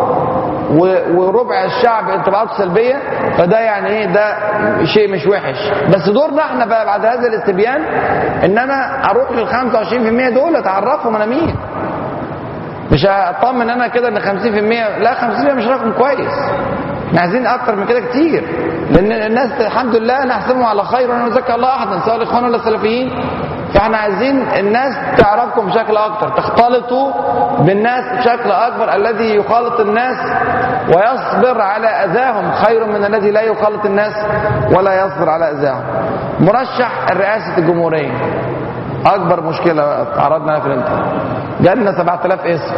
وربع الشعب انطباعاته سلبيه فده يعني ايه ده شيء مش وحش بس دورنا احنا بقى بعد هذا الاستبيان ان انا اروح لل 25% دول اتعرفهم انا مين مش هطمن انا كده ان 50% لا 50% مش رقم كويس احنا عايزين اكتر من كده كتير لان الناس الحمد لله نحسبهم على خير ولا نزكي الله احدا سواء الاخوان ولا السلفيين فاحنا عايزين الناس تعرفكم بشكل اكتر تختلطوا بالناس بشكل اكبر الذي يخالط الناس ويصبر على اذاهم خير من الذي لا يخالط الناس ولا يصبر على اذاهم مرشح رئاسه الجمهوريه اكبر مشكله تعرضنا لها في الانتخابات جالنا 7000 اسم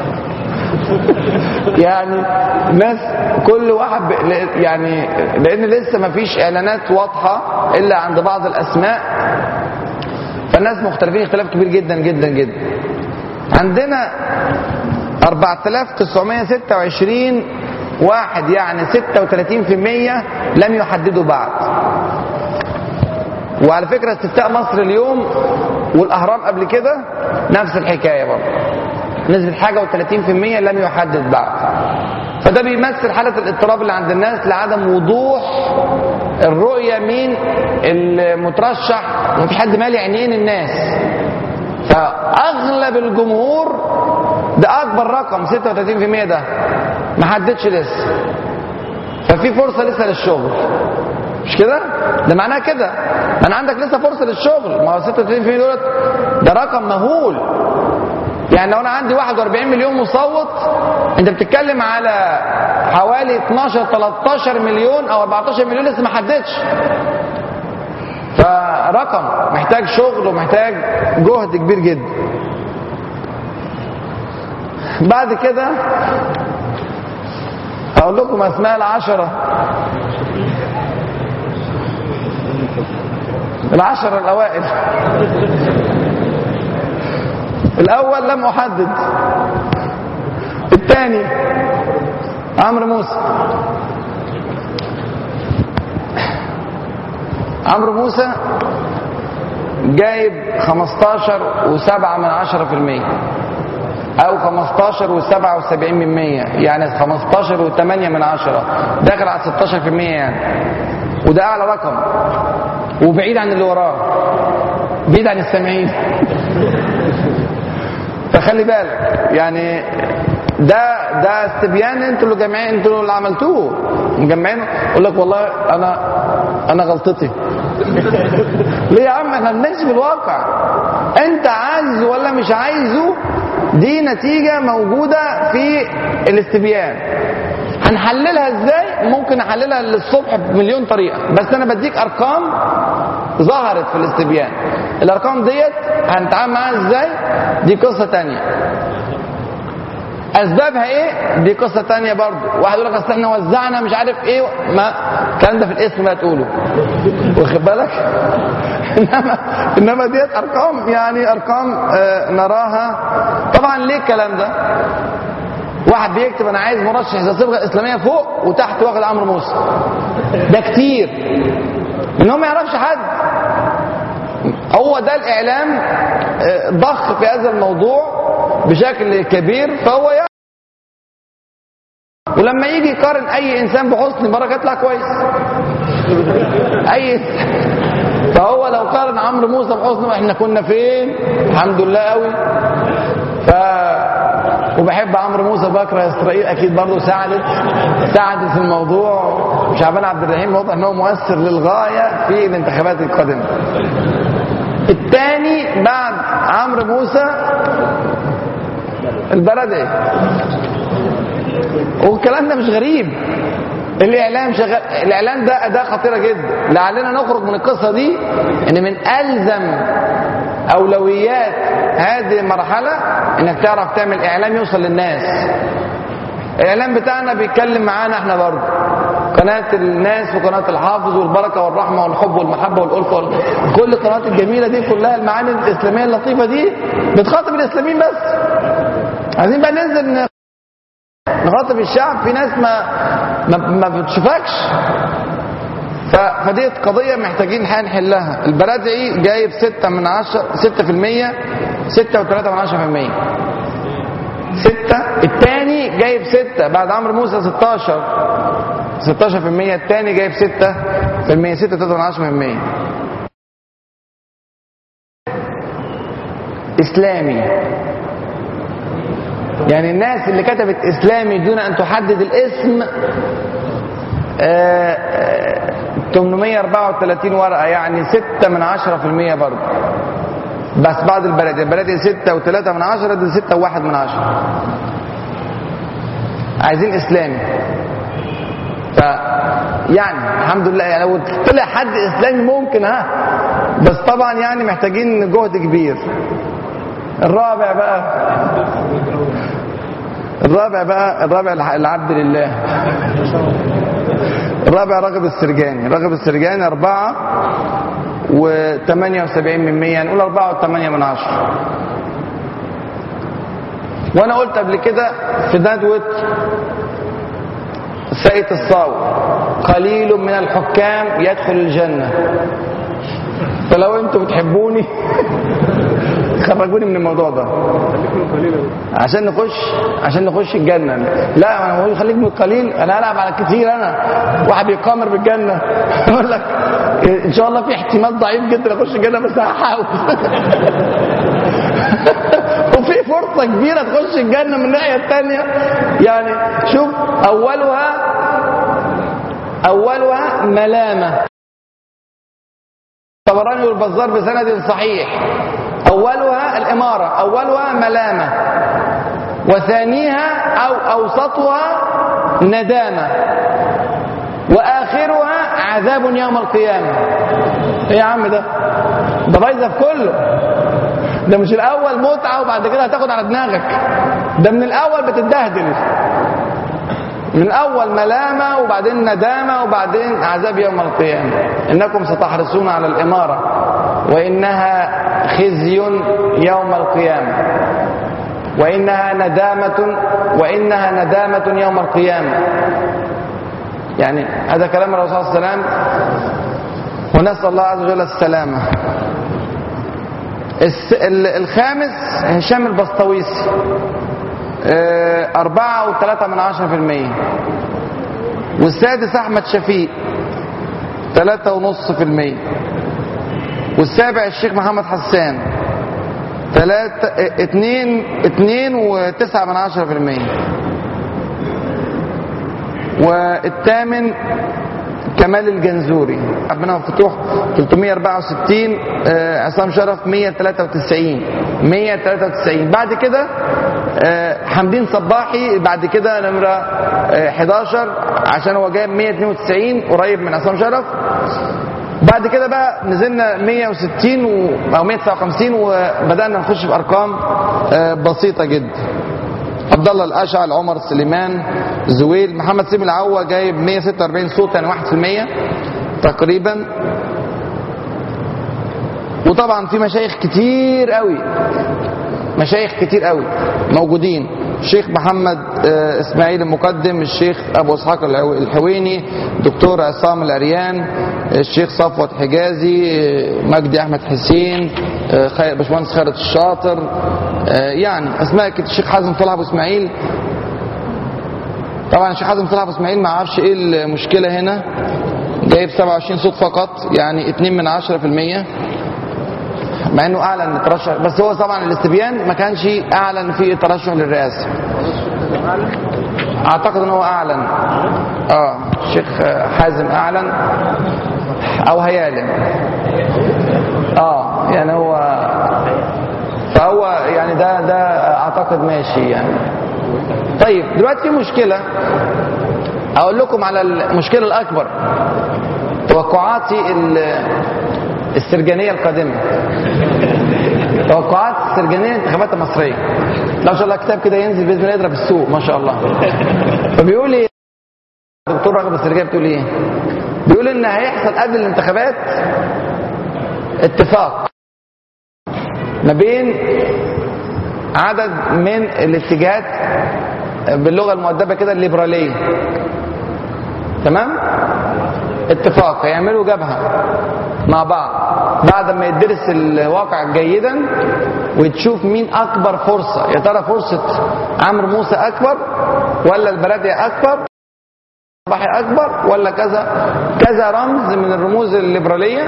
يعني ناس كل واحد ب... يعني لان لسه ما فيش اعلانات واضحه الا عند بعض الاسماء فالناس مختلفين اختلاف كبير جدا جدا جدا عندنا 4926 واحد يعني 36% لم يحددوا بعد وعلى فكرة استفتاء مصر اليوم والأهرام قبل كده نفس الحكاية برضه نسبة حاجة و30% لم يحدد بعد فده بيمثل حالة الاضطراب اللي عند الناس لعدم وضوح الرؤية مين المترشح ومفيش حد مالي عينين الناس فأغلب الجمهور ده أكبر رقم 36% ده ما حددش لسه ففي فرصه لسه للشغل مش كده ده معناها كده انا عندك لسه فرصه للشغل ما هو 36% دولت ده رقم مهول يعني لو انا عندي 41 مليون مصوت انت بتتكلم على حوالي 12 13 مليون او 14 مليون لسه ما حددش فرقم محتاج شغل ومحتاج جهد كبير جدا بعد كده اقول لكم اسماء العشره العشرة الأوائل الأول لم أحدد الثاني عمرو موسى عمرو موسى جايب 15 و7 من 10 في المية أو 15 و77 من 100 يعني 15 و8 من 10 داخل على 16 في المية يعني وده أعلى رقم وبعيد عن اللي وراه بعيد عن السامعين فخلي بالك يعني ده ده استبيان انتوا اللي جامعين انتوا اللي عملتوه مجمعينه يقول لك والله انا انا غلطتي ليه يا عم احنا بنكشف الواقع انت عايزه ولا مش عايزه دي نتيجه موجوده في الاستبيان هنحللها ازاي ممكن نحللها للصبح بمليون طريقه بس انا بديك ارقام ظهرت في الاستبيان الارقام ديت هنتعامل معاها ازاي دي قصه تانية اسبابها ايه دي قصه تانية برضه واحد يقول لك اصل احنا وزعنا مش عارف ايه ما الكلام ده في الاسم بقى تقوله واخد بالك انما انما ديت ارقام يعني ارقام آه نراها طبعا ليه الكلام ده واحد بيكتب انا عايز مرشح للصبغه الاسلاميه فوق وتحت واخد عمرو موسى ده كتير ان هو ما يعرفش حد هو ده الاعلام ضخ في هذا الموضوع بشكل كبير فهو يعني ولما يجي يقارن اي انسان بحسن مبارك يطلع كويس اي فهو لو قارن عمرو موسى بحسن احنا كنا فين الحمد لله قوي ف وبحب عمرو موسى بكره اسرائيل اكيد برضه ساعدت ساعدت في الموضوع شعبان عبد الرحيم واضح ان هو مؤثر للغايه في الانتخابات القادمه الثاني بعد عمرو موسى البلدي والكلام ده مش غريب الاعلام شغال الاعلام ده اداه خطيره جدا لعلنا نخرج من القصه دي ان من الزم اولويات هذه المرحله انك تعرف تعمل اعلام يوصل للناس الاعلام بتاعنا بيتكلم معانا احنا برضه قناة الناس وقناة الحافظ والبركة والرحمة والحب والمحبة والألفة وال... كل القنوات الجميلة دي كلها المعاني الإسلامية اللطيفة دي بتخاطب الإسلاميين بس عايزين بقى ننزل نخاطب الشعب في ناس ما ما, ما بتشوفكش ف... فدي قضية محتاجين الحقيقة نحلها البرادعي جايب 6 من 10 6% 6 و3 من 10% 6 الثاني جايب 6 بعد عمرو موسى 16 16% الثاني جايب 6% 6 3 من 10% إسلامي يعني الناس اللي كتبت إسلامي دون أن تحدد الاسم آه، آه، 834 ورقة يعني 6 من 10% برضه بس بعد البلد البلد 6 و3 من 10 دي 6 و1 من 10 عايزين إسلامي ف يعني الحمد لله يعني لو طلع حد إسلامي ممكن ها بس طبعا يعني محتاجين جهد كبير الرابع بقى الرابع بقى الرابع العبد لله الرابع رغب السرجاني رغب السرجاني أربعة وثمانية وسبعين من مية نقول أربعة وثمانية من عشرة وأنا قلت قبل كده في ندوة سيد الصاوي قليل من الحكام يدخل الجنة فلو انتوا بتحبوني خرجوني من الموضوع ده عشان نخش عشان نخش الجنه لا انا بقول خليك من القليل انا العب على الكثير انا واحد بيقامر بالجنه يقول لك ان شاء الله في احتمال ضعيف جدا اخش الجنه بس هحاول وفي فرصه كبيره تخش الجنه من الناحيه الثانيه يعني شوف اولها أولها ملامة طبراني والبزار بسند صحيح أولها الإمارة أولها ملامة وثانيها أو أوسطها ندامة وآخرها عذاب يوم القيامة إيه يا عم ده ده بايظة في كله ده مش الأول متعة وبعد كده هتاخد على دماغك ده من الأول بتتبهدل من أول ملامة وبعدين ندامة وبعدين عذاب يوم القيامة إنكم ستحرصون على الإمارة وإنها خزي يوم القيامة وإنها ندامة وإنها ندامة يوم القيامة يعني هذا كلام الرسول صلى الله عليه وسلم ونسأل الله عز وجل السلامة الخامس هشام البسطويسي أربعة وثلاثة من عشرة في المية والسادس أحمد شفيق ثلاثة ونص في المية والسابع الشيخ محمد حسان ثلاثة اتنين اتنين وتسعة من عشرة في المية والثامن كمال الجنزوري ربنا مفتوح 364 آه عصام شرف 193 193 بعد كده آه حمدين صباحي بعد كده نمرة آه 11 عشان هو جايب 192 قريب من عصام شرف بعد كده بقى نزلنا 160 و... او 159 وبدانا نخش في ارقام بسيطه جدا عبد الله الاشعل عمر سليمان زويل محمد سيم العوا جايب 146 صوت يعني 1% تقريبا وطبعا في مشايخ كتير قوي مشايخ كتير قوي موجودين الشيخ محمد اسماعيل المقدم الشيخ ابو اسحاق الحويني دكتور عصام العريان الشيخ صفوت حجازي مجدي احمد حسين باشمهندس خالد الشاطر يعني اسماء كتير الشيخ حازم طلع ابو اسماعيل طبعا الشيخ حازم طلع ابو اسماعيل ما اعرفش ايه المشكله هنا جايب 27 صوت فقط يعني 2 من 10% مع انه اعلن الترشح بس هو طبعا الاستبيان ما كانش اعلن في الترشح للرئاسه اعتقد ان هو اعلن اه الشيخ حازم اعلن او هيعلن اه يعني هو فهو يعني ده ده اعتقد ماشي يعني طيب دلوقتي في مشكله اقول لكم على المشكله الاكبر توقعاتي السرجانيه القادمه توقعات السرجانيه الانتخابات المصريه لو شاء الله كتاب كده ينزل باذن الله يضرب السوق ما شاء الله فبيقول ايه الدكتور راغب السرجاني بتقول ايه بيقول ان هيحصل قبل الانتخابات اتفاق ما بين عدد من الاتجاهات باللغه المؤدبه كده الليبراليه تمام اتفاق هيعملوا جبهه مع بعض بعد ما يدرس الواقع جيدا وتشوف مين اكبر فرصه يا ترى فرصه عمرو موسى اكبر ولا البلديه اكبر صباحي اكبر ولا كذا كذا رمز من الرموز الليبراليه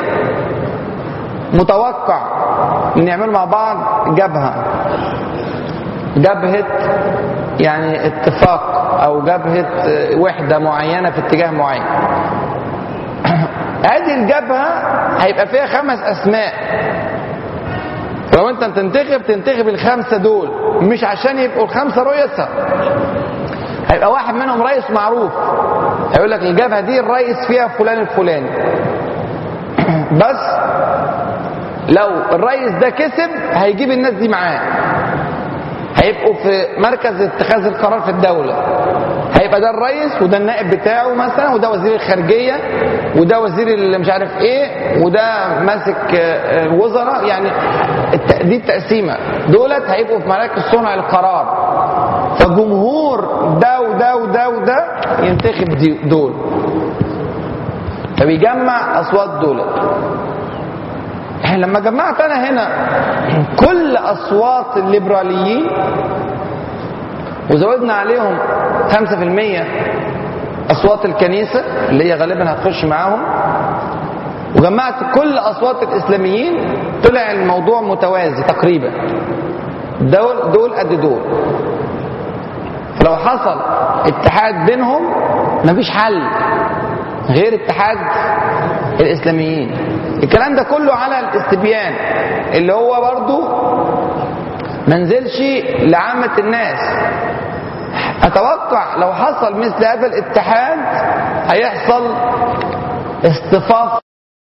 متوقع ان يعملوا مع بعض جبهه جبهه يعني اتفاق او جبهه وحده معينه في اتجاه معين هذه الجبهه هيبقى فيها خمس اسماء لو انت تنتخب تنتخب الخمسه دول مش عشان يبقوا الخمسه رؤساء هيبقى واحد منهم رئيس معروف هيقول لك الجبهه دي الرئيس فيها فلان الفلاني بس لو الرئيس ده كسب هيجيب الناس دي معاه هيبقوا في مركز اتخاذ القرار في الدوله هيبقى ده الرئيس وده النائب بتاعه مثلا وده وزير الخارجيه وده وزير اللي مش عارف ايه وده ماسك الوزراء يعني دي التقسيمه دولت هيبقوا في مراكز صنع القرار فجمهور ده وده وده وده ينتخب دي دول فبيجمع اصوات دولت احنا لما جمعت انا هنا كل اصوات الليبراليين وزودنا عليهم 5% اصوات الكنيسه اللي هي غالبا هتخش معاهم وجمعت كل اصوات الاسلاميين طلع الموضوع متوازي تقريبا دول دول قد دول فلو حصل اتحاد بينهم مفيش حل غير اتحاد الاسلاميين الكلام ده كله على الاستبيان اللي هو برضو منزلش لعامة الناس اتوقع لو حصل مثل هذا الاتحاد هيحصل اصطفاف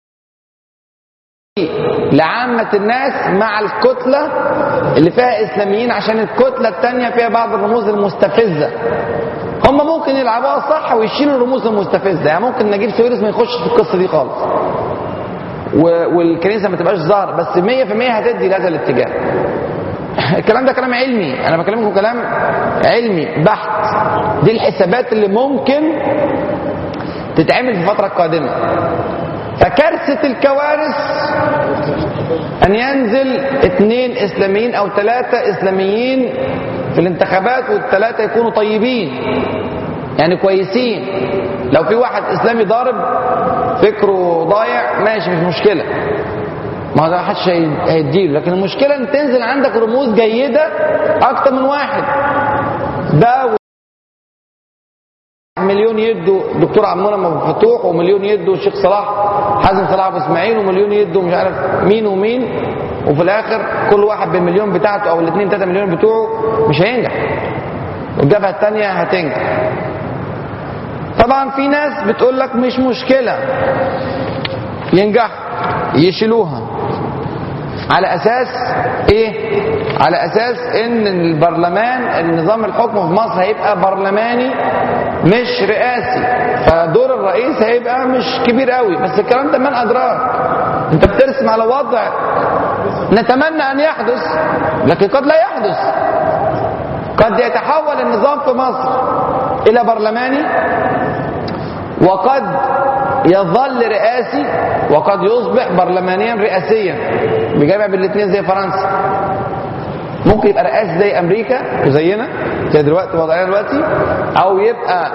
لعامة الناس مع الكتلة اللي فيها إسلاميين عشان الكتلة التانية فيها بعض الرموز المستفزة هم ممكن يلعبوها صح ويشيلوا الرموز المستفزة يعني ممكن نجيب سويرس ما يخش في القصة دي خالص و- والكنيسة ما تبقاش ظاهرة بس 100% هتدي لهذا الاتجاه الكلام ده كلام علمي انا بكلمكم كلام علمي بحت دي الحسابات اللي ممكن تتعمل في الفترة القادمة فكارثة الكوارث أن ينزل اثنين إسلاميين أو ثلاثة إسلاميين في الانتخابات والثلاثة يكونوا طيبين يعني كويسين لو في واحد إسلامي ضارب فكره ضايع ماشي مش مشكلة ما هو ده محدش هي- هيديله لكن المشكلة ان تنزل عندك رموز جيدة أكتر من واحد ده و- مليون يدوا دكتور عمنا ابو فتوح ومليون يدوا الشيخ صلاح حازم صلاح ابو اسماعيل ومليون يدوا مش عارف مين ومين وفي الاخر كل واحد بالمليون بتاعته او الاثنين ثلاثة مليون بتوعه مش هينجح والجبهه الثانيه هتنجح طبعا في ناس بتقول لك مش مشكله ينجح يشيلوها على اساس ايه على اساس ان البرلمان النظام الحكم في مصر هيبقى برلماني مش رئاسي فدور الرئيس هيبقى مش كبير قوي بس الكلام ده من ادراك انت بترسم على وضع نتمنى ان يحدث لكن قد لا يحدث قد يتحول النظام في مصر الى برلماني وقد يظل رئاسي وقد يصبح برلمانيا رئاسيا بجمع بالاثنين زي فرنسا ممكن يبقى رئاسي زي امريكا وزينا زي دلوقتي وضعنا دلوقتي او يبقى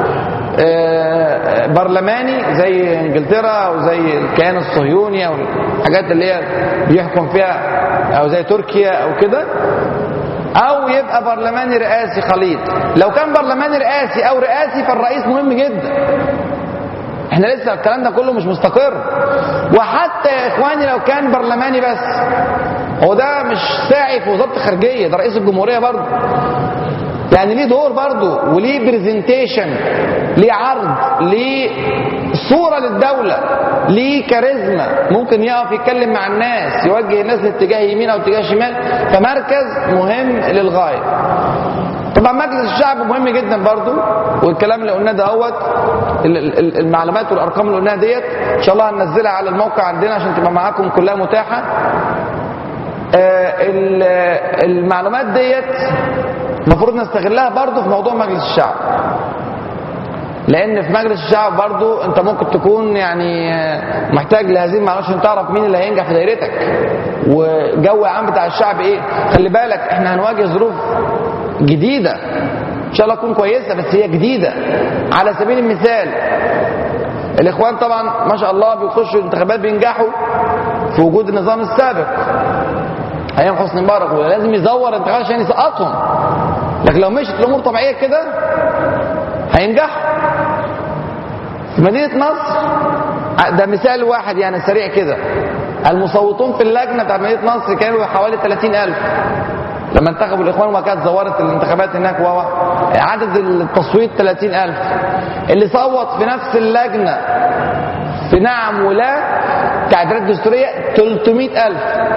آه، برلماني زي انجلترا او زي الكيان الصهيوني او الحاجات اللي هي بيحكم فيها او زي تركيا او كده او يبقى برلماني رئاسي خليط لو كان برلماني رئاسي او رئاسي فالرئيس مهم جدا احنا لسه الكلام ده كله مش مستقر وحتى يا اخواني لو كان برلماني بس هو ده مش ساعي في وزاره الخارجيه ده رئيس الجمهوريه برضه يعني ليه دور برضه وليه برزنتيشن ليه عرض ليه صوره للدوله ليه كاريزما ممكن يقف يتكلم مع الناس يوجه الناس لاتجاه يمين او اتجاه شمال فمركز مهم للغايه طبعا مجلس الشعب مهم جدا برضو والكلام اللي قلناه دهوت ال- ال- المعلومات والارقام اللي قلناها ديت ان شاء الله هننزلها على الموقع عندنا عشان تبقى معاكم كلها متاحه آه، ال- المعلومات ديت المفروض نستغلها برضو في موضوع مجلس الشعب لان في مجلس الشعب برضو انت ممكن تكون يعني آه، محتاج لهذه المعلومات عشان تعرف مين اللي هينجح في دايرتك وجو عام بتاع الشعب ايه خلي بالك احنا هنواجه ظروف جديده ان شاء الله تكون كويسه بس هي جديده على سبيل المثال الاخوان طبعا ما شاء الله بيخشوا الانتخابات بينجحوا في وجود النظام السابق ايام حسني مبارك ولازم يزور الانتخابات عشان يسقطهم لكن لو مشت الامور طبيعيه كده هينجحوا في مدينه نصر ده مثال واحد يعني سريع كده المصوتون في اللجنه بتاعت مدينه نصر كانوا حوالي 30000 لما انتخبوا الاخوان وما كانت زورت الانتخابات هناك وهو عدد التصويت 30000 اللي صوت في نفس اللجنه في نعم ولا تعديلات دستوريه 300000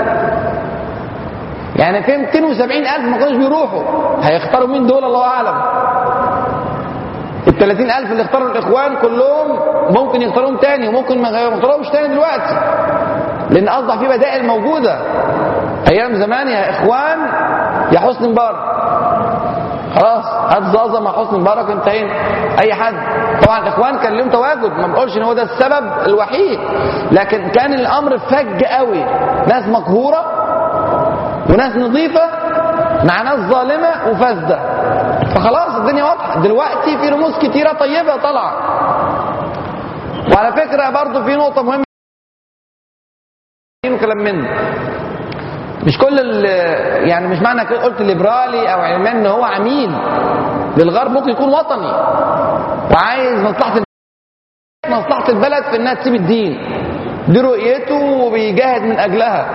يعني في 270000 ما كانوش بيروحوا هيختاروا مين دول الله اعلم ال 30000 اللي اختاروا الاخوان كلهم ممكن يختاروهم تاني وممكن ما يختاروهمش تاني دلوقتي لان اصبح في بدائل موجوده ايام زمان يا اخوان يا حسني مبارك خلاص هات زازا مع حسني مبارك انتهينا اي حد طبعا الاخوان كان لهم تواجد ما بقولش ان هو ده السبب الوحيد لكن كان الامر فج قوي ناس مقهوره وناس نظيفه مع ناس ظالمه وفاسده فخلاص الدنيا واضحه دلوقتي في رموز كتيره طيبه طالعه وعلى فكره برضو في نقطه مهمه وكلام منه مش كل ال- يعني مش معنى كده قلت ليبرالي او علماني ان هو عميل للغرب ممكن يكون وطني وعايز مصلحه مصلحة البلد في انها تسيب الدين دي رؤيته وبيجاهد من اجلها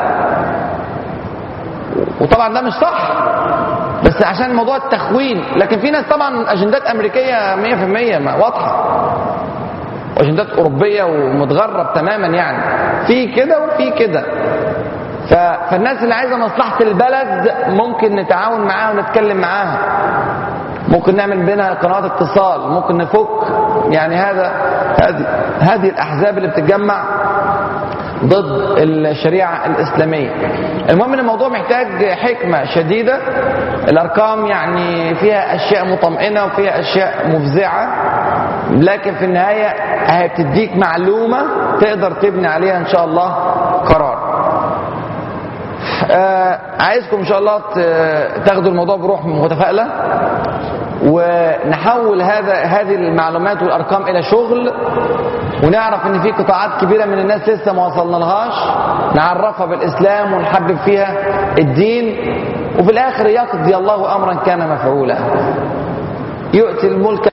وطبعا ده مش صح بس عشان موضوع التخوين لكن في ناس طبعا اجندات امريكيه 100% ما واضحه واجندات اوروبيه ومتغرب تماما يعني في كده وفي كده ف- فالناس اللي عايزه مصلحه البلد ممكن نتعاون معاها ونتكلم معاها ممكن نعمل بينها قنوات اتصال ممكن نفك يعني هذا هذه هذه الاحزاب اللي بتتجمع ضد الشريعة الإسلامية المهم ان الموضوع محتاج حكمة شديدة الأرقام يعني فيها أشياء مطمئنة وفيها أشياء مفزعة لكن في النهاية هي بتديك معلومة تقدر تبني عليها إن شاء الله قرار آه عايزكم إن شاء الله ت- تاخدوا الموضوع بروح متفائلة ونحول هذا هذه المعلومات والارقام الى شغل ونعرف ان في قطاعات كبيره من الناس لسه ما وصلنا لهاش نعرفها بالاسلام ونحبب فيها الدين وفي الاخر يقضي الله امرا كان مفعولا يؤتي الملك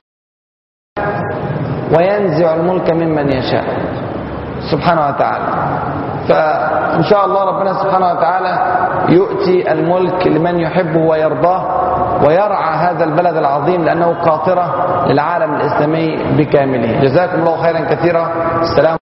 وينزع الملك ممن يشاء سبحانه وتعالى فإن شاء الله ربنا سبحانه وتعالى يؤتي الملك لمن يحبه ويرضاه ويرعى هذا البلد العظيم لأنه قاطرة للعالم الإسلامي بكامله جزاكم الله خيرا كثيرا السلام